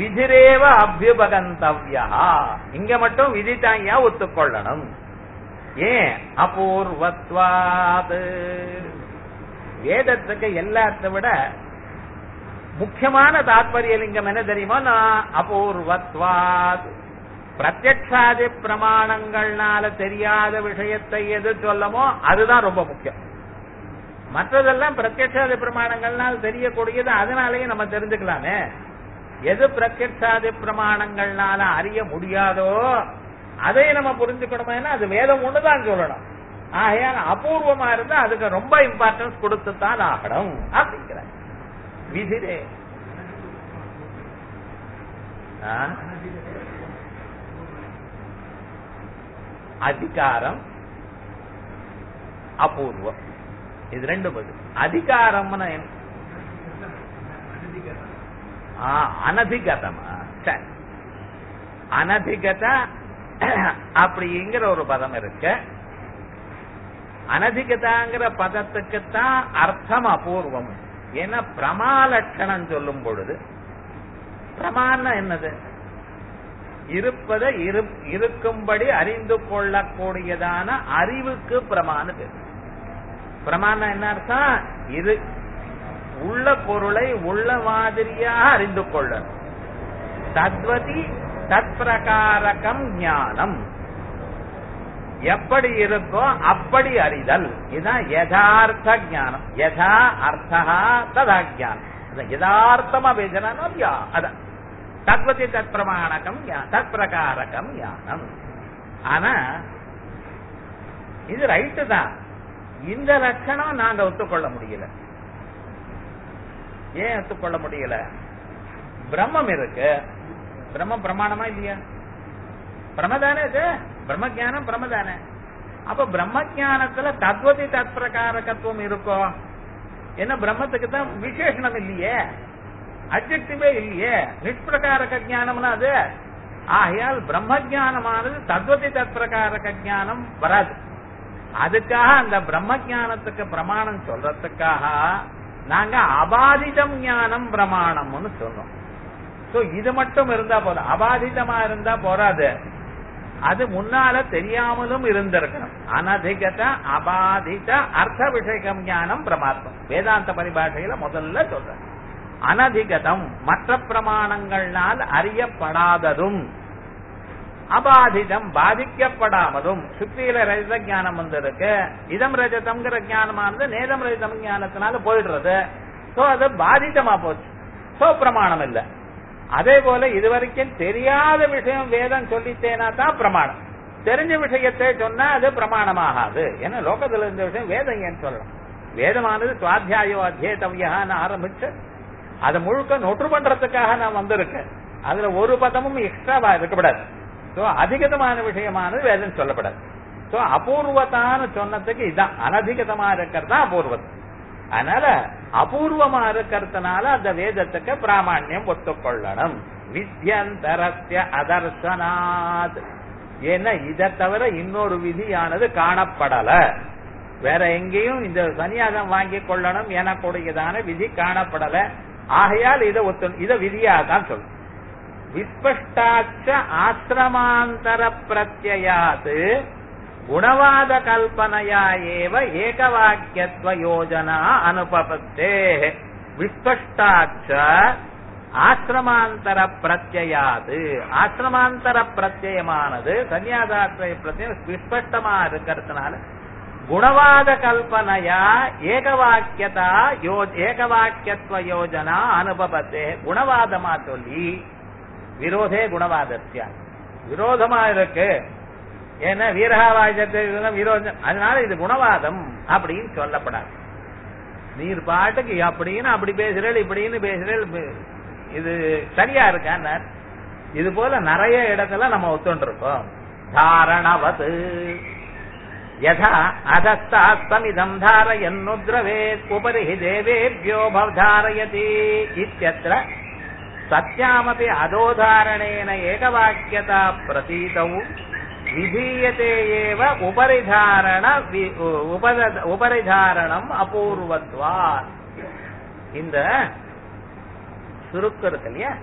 விதிரேவ அபியுபகந்தவ்யா இங்க மட்டும் விதி தாங்கியா ஒத்துக்கொள்ளணும் ஏன் அபூர்வத்வாது வேதத்துக்கு எல்லாத்த விட முக்கியமான தாத்பரிய லிங்கம் என்ன தெரியுமா நான் அபூர்வத்வாத் பிரத்யக்ஷாதி பிரமாணங்கள்னால தெரியாத விஷயத்தை எது சொல்லமோ அதுதான் ரொம்ப முக்கியம் மற்றதெல்லாம் பிரத்யக்ஷாதி பிரமாணங்கள்னால் தெரியக்கூடியது அதனாலேயே நம்ம தெரிஞ்சுக்கலாமே எது பிரத்யக்ஷாதி பிரமாணங்கள்னால அறிய முடியாதோ அதை நம்ம புரிஞ்சுக்கணுமேனா அது வேதம் ஒண்ணுதான் சொல்லணும் ஆகையால் அபூர்வமா இருந்தா அதுக்கு ரொம்ப இம்பார்ட்டன்ஸ் கொடுத்துத்தான் ஆகணும் அப்படிங்கிற விதிரே ஆ? அதிகாரம் அபூர்வம் இது ரெண்டு பதில் அதிகாரம்னு என்ன? ஆ, அனதிகதமா சரி அனதிகத அப்படிங்கிற ஒரு பதம் இருக்கு அனதிகதாங்கிற பதத்துக்குத்தான் அர்த்தம் அபூர்வம் ஏன்னா பிரமாலட்சணம் சொல்லும் பொழுது பிரமாணம் என்னது இருப்பதை இரு- இருக்கும்படி அறிந்து கொள்ளக்கூடியதான அறிவுக்கு பிரமாணம் பேரு. பிரமாணம் என்ன அர்த்தம் இது உள்ள பொருளை உள்ள மாதிரியாக அறிந்து கொள்ளணும் தத்வதி தத் பிரகாரகம் ஞானம் எப்படி இருக்கோ அப்படி அறிதல் இதுதான் யதார்த்த ஞானம் யதா அர்த்தா ததா ஞானம் அதான் யதார்த்தமா பேசுறானோ இல்லையா அதான் தத்வதி தத் பிரமாணகம் ஞா- தத் பிரகாரகம் ஞானம் ஆனா இது ரைட்டு தான் இந்த லட்சணம் நாங்க ஒத்துக்கொள்ள முடியல ஏன் ஒத்துக்கொள்ள முடியல பிரம்மம் இருக்கு பிரம்மம் பிரமாணமா இல்லையா பிரமதானே இது பிரம்ம ஜானம் பிரமதானே அப்ப பிரம்ம ஜானத்துல தத்வதி தத் பிரகாரகத்துவம் இருக்கோ என்ன பிரம்மத்துக்கு தான் விசேஷணம் இல்லையே அப்ஜெக்டிவே இல்லையே நிஷ்பிரகாரக ஞானம்னா அது ஆகையால் பிரம்ம ஜானமானது தத்வதி தத் பிரகாரக ஞானம் வராது அதுக்காக அந்த பிரம்ம ஜானத்துக்கு பிரமாணம் சொல்றதுக்காக நாங்க அபாதிதம் ஞானம் பிரமாணம்னு சொல்றோம் சோ இது மட்டும் இருந்தா போதும் அபாதிதமா இருந்தா போறாது அது முன்னால தெரியாமலும் இருந்திருக்கணும் அனதிகத அபாதித அர்த்த விஷயம் ஞானம் பிரமாத்தம் வேதாந்த பரிபாஷையில முதல்ல சொல்றேன் அனதிகதம் மற்ற பிரமாணங்கள்னால் அறியப்படாததும் அபாதிதம் பாதிக்கப்படாமலும் சுத்தியில ரஜத ஞானம் வந்திருக்கு இதம் ரஜதம்ங்கிற ஞானமானது நேதம் ரஜதம் ஞானத்தினால போயிடுறது சோ அது பாதிதமா போச்சு சோ பிரமாணம் இல்ல அதே போல இதுவரைக்கும் தெரியாத விஷயம் வேதம் சொல்லித்தேனா தான் பிரமாணம் தெரிஞ்ச விஷயத்தை சொன்னா அது பிரமாணமாகாது ஏன்னா லோகத்துல இருந்த விஷயம் வேதம் ஏன் சொல்லலாம் வேதமானது சுவாத்தியாயோ அத்தியேதவியான்னு ஆரம்பிச்சு அதை முழுக்க நொற்று பண்றதுக்காக நான் வந்திருக்கேன் அதுல ஒரு பதமும் எக்ஸ்ட்ராவா இருக்கக்கூடாது சோ அதிகதமான விஷயமானது வேதம் சொல்லப்படாது சோ அபூர்வத்தான்னு சொன்னதுக்கு இதான் அனதிகதமா இருக்கிறது தான் அபூர்வம் அதனால அபூர்வமா இருக்கிறதுனால அந்த வேதத்துக்கு பிராமணியம் ஒத்துக்கொள்ளணும் வித்யந்தரஸ்ய அதர்சனாத் ஏன்னா இதை தவிர இன்னொரு விதியானது காணப்படல வேற எங்கேயும் இந்த சன்னியாசம் வாங்கி கொள்ளணும் எனக்கூடியதான விதி காணப்படல ஆகையால் இதை ஒத்து இதை விதியாக தான் சொல்லும் விஸ்பஷ்டாச்ச ஆசிரமாந்தர பிரத்யாத் குணவாத கல்பனையா ஏவ ஏகவாக்கியத்துவ யோஜனா அனுபபத்தே விஸ்பஷ்டாச்ச ஆசிரமாந்தர பிரத்யாது ஆசிரமாந்தர பிரத்யமானது சன்னியாசாத்திர பிரத்யம் விஸ்பஷ்டமா இருக்கிறதுனால குணவாத கல்பனையா ஏகவாக்கியதா யோ ஏகவாக்கியத்துவ யோஜனா அனுபவத்தே குணவாதமா சொல்லி விரோதே குணவாதத்தியா விரோதமா இருக்கு ஏன்னா வீரகாவாஜத்தை விரோதம் அதனால இது குணவாதம் அப்படின்னு சொல்லப்படாது நீர் பாட்டுக்கு அப்படின்னு அப்படி பேசுறேள் இப்படின்னு பேசுறேள் இது சரியா இருக்கான்னு இது போல நிறைய இடத்துல நம்ம ஒத்துண்டு இருக்கோம் தாரணவது யதா அதஸ்தாஸ்தமிதம் தாரயன்னுத்ரவேத் உபரி ஹி தேவேभ्यो பவதாரயதி இत्यत्र சத்யாமபி அதோதாரணேன ஏகவாக்கியதா பிரதீதௌ விதீயதே ஏவ உபரிதாரண வி- உபத- உபரிதாரணம் அபூர்வத்வா இந்த சுருக்கு இருக்கு இல்லையா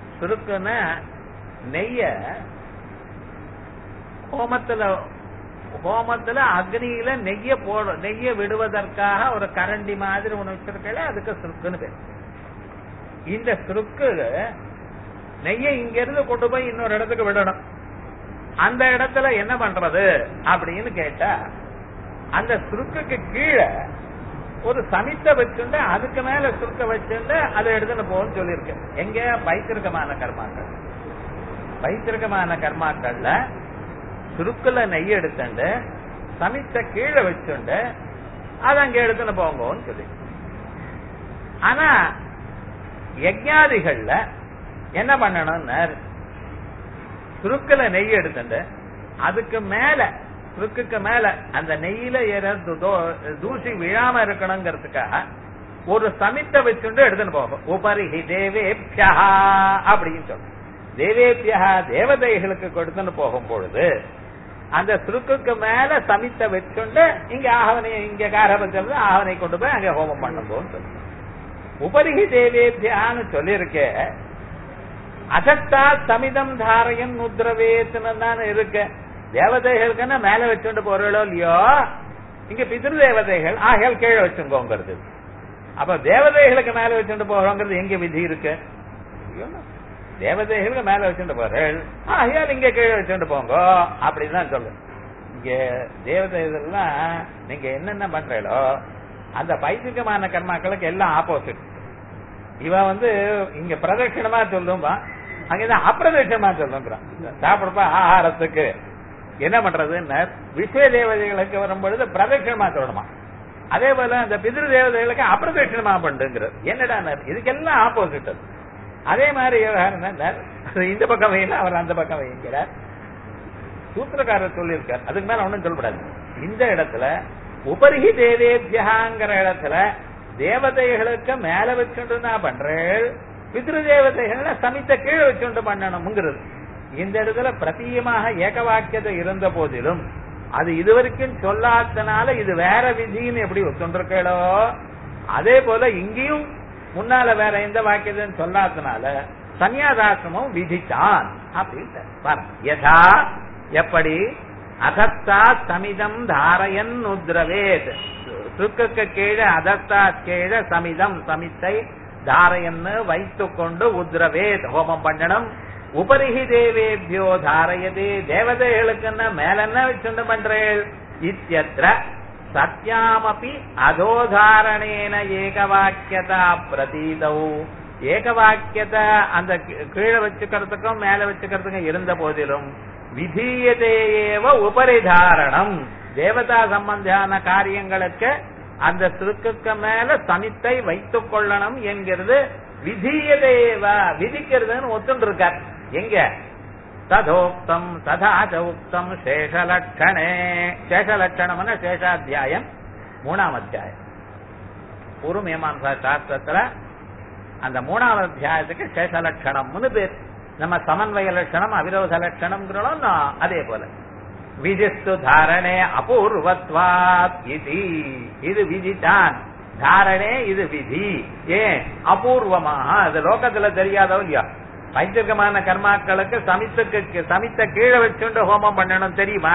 சுருக்குன்னு நெய்ய ஹோமத்துல ஹோமத்துல அக்னியில நெய்ய போட நெய்ய விடுவதற்காக ஒரு கரண்டி மாதிரி ஒண்ணு வச்சிருக்கல அதுக்கு சுருக்குன்னு பேர் இந்த சுருக்கு நெய்ய இங்க இருந்து கொண்டு போய் இன்னொரு இடத்துக்கு விடணும் அந்த இடத்துல என்ன பண்றது அப்படின்னு கேட்டா அந்த சுருக்குக்கு கீழே ஒரு சமித்த வச்சுண்டு அதுக்கு மேல சுருக்க வச்சுண்டு அதை எடுத்துன்னு போகணும்னு சொல்லியிருக்கு எங்க பைத்திருக்கமான கர்மாக்கள் பைத்திருக்கமான கர்மாக்கள்ல சுருக்குல நெய் எடுத்துண்டு சமித்த கீழே வச்சுண்டு அதை அங்க எடுத்துன்னு போங்கன்னு சொல்லி ஆனா யஜ்ஞாதிகள்ல என்ன பண்ணணும்னு சுருக்குல நெய் எடுத்துட்டு அதுக்கு மேல சுருக்குக்கு மேல அந்த நெய்யில ஏதாவது தோ- தூசி விழாம இருக்கணுங்கிறதுக்காக ஒரு சமித்த வச்சுண்டு எடுத்துன்னு போகும் உபரிஹி தேவேபியா அப்படின்னு சொல்லும் தேவேபியா தேவதைகளுக்கு கொடுத்துன்னு போகும் பொழுது அந்த சுருக்குக்கு மேல சமித்த வச்சுண்டு இங்க ஆகவனை இங்க காரபத்தில் ஆகவனை கொண்டு போய் அங்க ஹோமம் பண்ணும் போது சொல்லும் உபரிஹி தேவேபியான்னு சொல்லியிருக்கே அசத்தா சமிதம் தாரையன் முத்ரவேத்துன்னு தான் இருக்கு தேவதைகளுக்குன்னா மேல வச்சுட்டு போறீங்களோ இல்லையோ இங்க பிதிரு தேவதைகள் ஆகையால் கீழே வச்சுங்கோங்கிறது அப்ப தேவதைகளுக்கு மேல வச்சுட்டு போறோங்கிறது எங்க விதி இருக்கு ஐயோ, தேவதைகளுக்கு மேல வச்சுட்டு போறேன் ஆகையால் இங்க கீழே வச்சுட்டு போங்க அப்படின்னு தான் சொல்லு இங்க தேவதைகள்லாம் நீங்க என்னென்ன பண்றீங்களோ அந்த பைத்திகமான கர்மாக்களுக்கு எல்லாம் ஆப்போசிட் இவன் வந்து இங்க பிரதட்சிணமா சொல்லும்பா அங்கதான் அப்பிரதட்சிணமா சொல்லுங்கிறான் சாப்பிடுப்ப ஆகாரத்துக்கு என்ன பண்றதுன்னு விஸ்வ தேவதைகளுக்கு வரும்பொழுது பிரதட்சிணமா சொல்லணுமா அதே போல அந்த பிதிரு தேவதைகளுக்கு அப்பிரதட்சிணமா பண்ணுங்கிறது என்னடா இதுக்கெல்லாம் ஆப்போசிட் அது அதே மாதிரி விவகாரம் என்ன? அது இந்த பக்கம் வையில அவர் அந்த பக்கம் வைங்கிறார் சூத்திரக்காரர் சொல்லியிருக்கார் அதுக்கு மேல ஒண்ணும் சொல்லப்படாது இந்த இடத்துல உபரிகி தேவேபியகாங்கிற இடத்துல தேவதைகளுக்கு மேல வச்சுட்டு நான் பண்றேன் பித்ரு தேவதைகள்ல சமித்த கீழே வச்சுட்டு பண்ணணும்ங்கிறது இந்த இடத்துல பிரதீயமாக ஏக வாக்கியத்தை இருந்த போதிலும் அது இதுவரைக்கும் சொல்லாதனால இது வேற விதின்னு எப்படி ஒத்துண்டிருக்கோ அதே போல இங்கேயும் முன்னால வேற எந்த வாக்கியத்தையும் சொல்லாதனால சன்னியாசாசிரமம் விதித்தான் அப்படின்னு பாருங்க யதா எப்படி அதஸ்தா சமிதம் தாரயன் உத்ரவேத் சுக்குக்கு கீழே அதஸ்தா கீழே சமிதம் சமித்தை தாரயன்னு வைத்துக் கொண்டு உத்ரவேத் ஹோமம் பண்ணணும் உபரிஹி தேவேபியோ தாரயதே தேவதைகளுக்குன்னா மேல என்ன வச்சுண்டு பண்றேள் இத்தியத்ர சத்யாமபி அதோதாரணேன ஏகவாக்கியதா பிரதீதௌ ஏகவாக்கியத்தை அந்த கீ- கீழே வச்சுக்கிறதுக்கும் மேல வச்சுக்கிறதுக்கும் இருந்த போதிலும் விதீயதேயேவ உபரிதாரணம் தேவதா சம்பந்தான காரியங்களுக்கு அந்த சுருக்குக்கு மேல சமித்தை வைத்துக் கொள்ளணும் என்கிறது விதியதேவ விதிக்கிறதுன்னு ஒத்துண்டு இருக்கார் எங்க ததோக்தம் ததாச்ச உக்தம் சேஷலட்சணே சேஷலட்சணம்னா சேஷாத்தியாயம் மூணாம் அத்தியாயம் பூர்வ மீமாம்சா சாஸ்திரத்துல அந்த மூணாவது அத்தியாயத்துக்கு சேஷலட்சணம்னு பேர் நம்ம சமன்வய லட்சணம் அவிரோத லட்சணம்ங்கிறோம் அதே போல விதிஸ்து தாரணே அபூர்வத்வாத் இது இது விதிதான் தாரணே இது விதி ஏன் அபூர்வமாக அது லோகத்துல தெரியாதோ இல்லையா பைத்தியகமான கர்மாக்களுக்கு சமித்துக்கு சமித்த கீழே வச்சுட்டு ஹோமம் பண்ணணும் தெரியுமா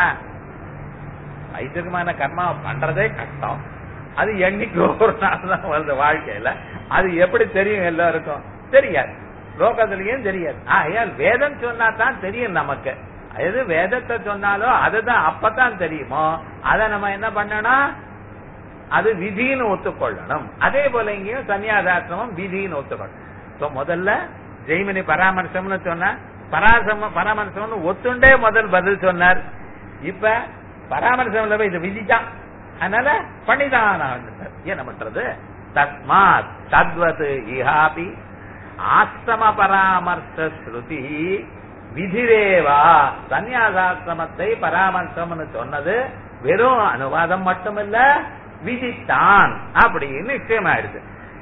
பைத்தியகமான கர்மா பண்றதே கஷ்டம் அது என்னைக்கு ஒரு நாள் தான் வருது வாழ்க்கையில அது எப்படி தெரியும் எல்லாருக்கும் தெரியாது லோகத்திலையும் தெரியாது ஆகையால் வேதம் சொன்னா தான் தெரியும் நமக்கு எது வேதத்தை சொன்னாலோ அதுதான் அப்பதான் தெரியுமோ அதை நம்ம என்ன பண்ணணும் அது விதின்னு ஒத்துக்கொள்ளணும் அதே போல இங்கேயும் சன்னியாசாசிரமம் விதின்னு ஒத்துக்கொள்ளணும் So, முதல்ல ஜெய்மினி பராமர்சம்னு சொன்னா பராசம பராமர்சம்னு ஒத்துண்டே முதல் பதில் சொன்னார் இப்ப பராமர்சம் இல்ல இது விதிதான் அதனால பண்ணிதான் ஆகணும். என்ன பண்றது தஸ்மாத் தத்வத் இஹாபி ஆசிரம பராமர்ச ஸ்ருதி விதிரேவா சந்நியாசாசிரமத்தை பராமர்சம்னு சொன்னது வெறும் அனுவாதம் மட்டுமில்ல விதித்தான் அப்படின்னு நிச்சயமாயிடுது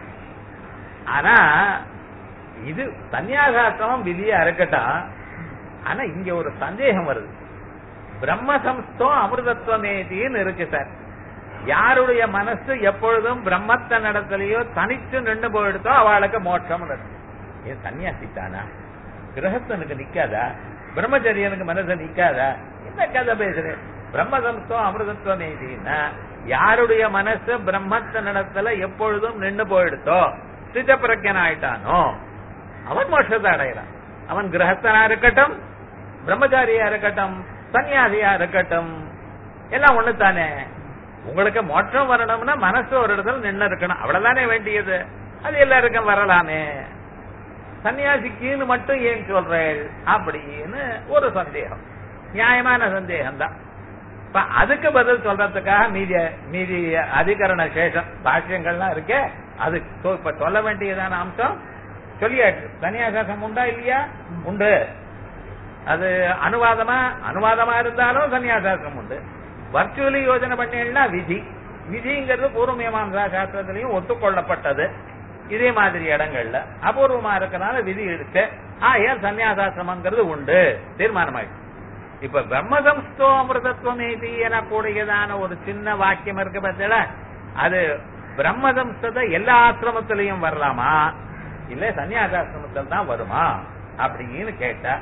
ஆனா இது சந்நியாசாசிரமம் விதியா இருக்கட்டும் ஆனா இங்க ஒரு சந்தேகம் வருது பிரம்மசம்ஸ்தம் அமிர்தத்துவமேதின்னு இருக்கு சார் யாருடைய மனசு எப்பொழுதும் பிரம்மத்த நடத்திலேயோ தனிச்சு நின்று போயிடுதோ அவளுக்கு மோட்சம் ஏன் சன்னியாசி தானா கிரகஸ்தனுக்கு நிக்காதா பிரம்மச்சரியனுக்கு மனசு நிக்காதா என்ன கதை பேசுறேன் பிரம்மசம்ஸ்தம் அமிர்தத்துவம் எய்தினா யாருடைய மனசு பிரம்மத்தினிடத்துல எப்பொழுதும் நின்று போயிடுத்தோ ஸ்தித பிரஜன் ஆயிட்டானோ அவன் மோட்சத்தை அடையறான் அவன் கிரகஸ்தனா இருக்கட்டும் பிரம்மச்சாரியா இருக்கட்டும் சன்னியாசியா இருக்கட்டும் எல்லாம் ஒண்ணு தானே உங்களுக்கு மோட்சம் வரணும்னா மனசு ஒரு இடத்துல நின்று இருக்கணும் அவ்வளவுதானே வேண்டியது அது எல்லாருக்கும் வரலாமே சன்னியாசிக்குன்னு மட்டும் ஏன் சொல்றேன் அப்படின்னு ஒரு சந்தேகம் நியாயமான சந்தேகம் தான் இப்ப அதுக்கு பதில் சொல்றதுக்காக மீதி மீதி அதிகரண சேஷம் பாஷ்யங்கள்லாம் இருக்கே அது சொ- இப்ப சொல்ல வேண்டியதான அம்சம் சொல்லியாச்சு சன்னியாசாசம் உண்டா இல்லையா உண்டு அது அனுவாதமா அனுவாதமா இருந்தாலும் சன்னியாசாசம் உண்டு வர்ச்சுவலி யோஜனை பண்ணீங்கன்னா விதி விதிங்கிறது பூர்வ மீமாம்சா சாஸ்திரத்திலையும் ஒத்துக்கொள்ளப்பட்டது இதே மாதிரி இடங்கள்ல அபூர்வமா இருக்கனால விதி இருக்கு ஆகையால் சன்னியாசாசிரமங்கிறது உண்டு தீர்மானமாயிடுச்சு இப்ப பிரம்மசம்ஸ்தோ அமிர்தத்துவம் ஏதி எனக்கூடியதான ஒரு சின்ன வாக்கியம் இருக்கு பார்த்தீங்களா அது பிரம்மசம்ஸ்தத எல்லா ஆசிரமத்திலையும் வரலாமா இல்ல சன்னியாசாசிரமத்தில் தான் வருமா அப்படின்னு கேட்டா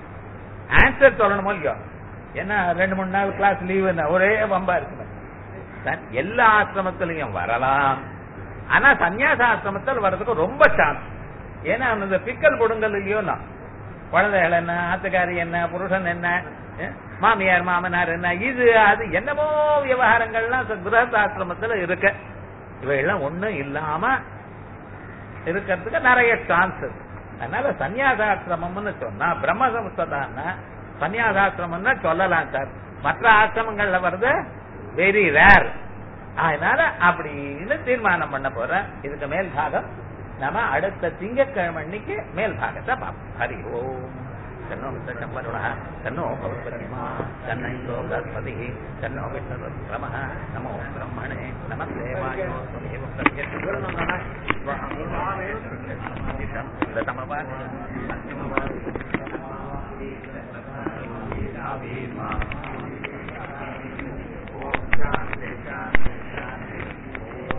ஆன்சர் சொல்லணுமோ இல்லையோ என்ன ரெண்டு மூணு நாள் கிளாஸ் லீவு ஒரே வம்பா இருக்குமே சன்- எல்லா ஆசிரமத்திலையும் வரலாம் ஆனா சன்னியாச ஆசிரமத்தில் வர்றதுக்கு ரொம்ப சான்ஸ் ஏன்னா அந்த பிக்கல் கொடுங்கல் இல்லையோ நான் குழந்தைகள் என்ன ஆத்துக்காரி என்ன புருஷன் என்ன அஹ், மாமியார் மாமனார் என்ன இது அது என்னமோ விவகாரங்கள்லாம் ச- கிரகஸ்தாசிரமத்துல இருக்கு இவையெல்லாம் ஒண்ணும் இல்லாம இருக்கிறதுக்கு நிறைய சான்சஸ் அதனால சன்னியாசாசிரமம்னு சொன்னா பிரம்மசம்ஸ்தான் சன்னியாசாசிரமம்னா சொல்லலாம் சார் மற்ற ஆசிரமங்கள்ல வருது வெரி ரேர் அதனால அப்படின்னு தீர்மானம் பண்ண போறேன் இதுக்கு மேல் பாகம் நாம அடுத்த திங்கட்கிழமை அன்னைக்கு மேல் பாகத்தை பார்ப்போம் ஹரி ஓம் தன்னோ மித்தம்பருண தன்னோ பௌர்பரிமா தன்னைந்தோ கஸ்பதி தன்னோ விஷ்ணுருக்ரம நமோ பிரம்மணே நம தேவாயோ சுமேவ பிரத்யட்சம்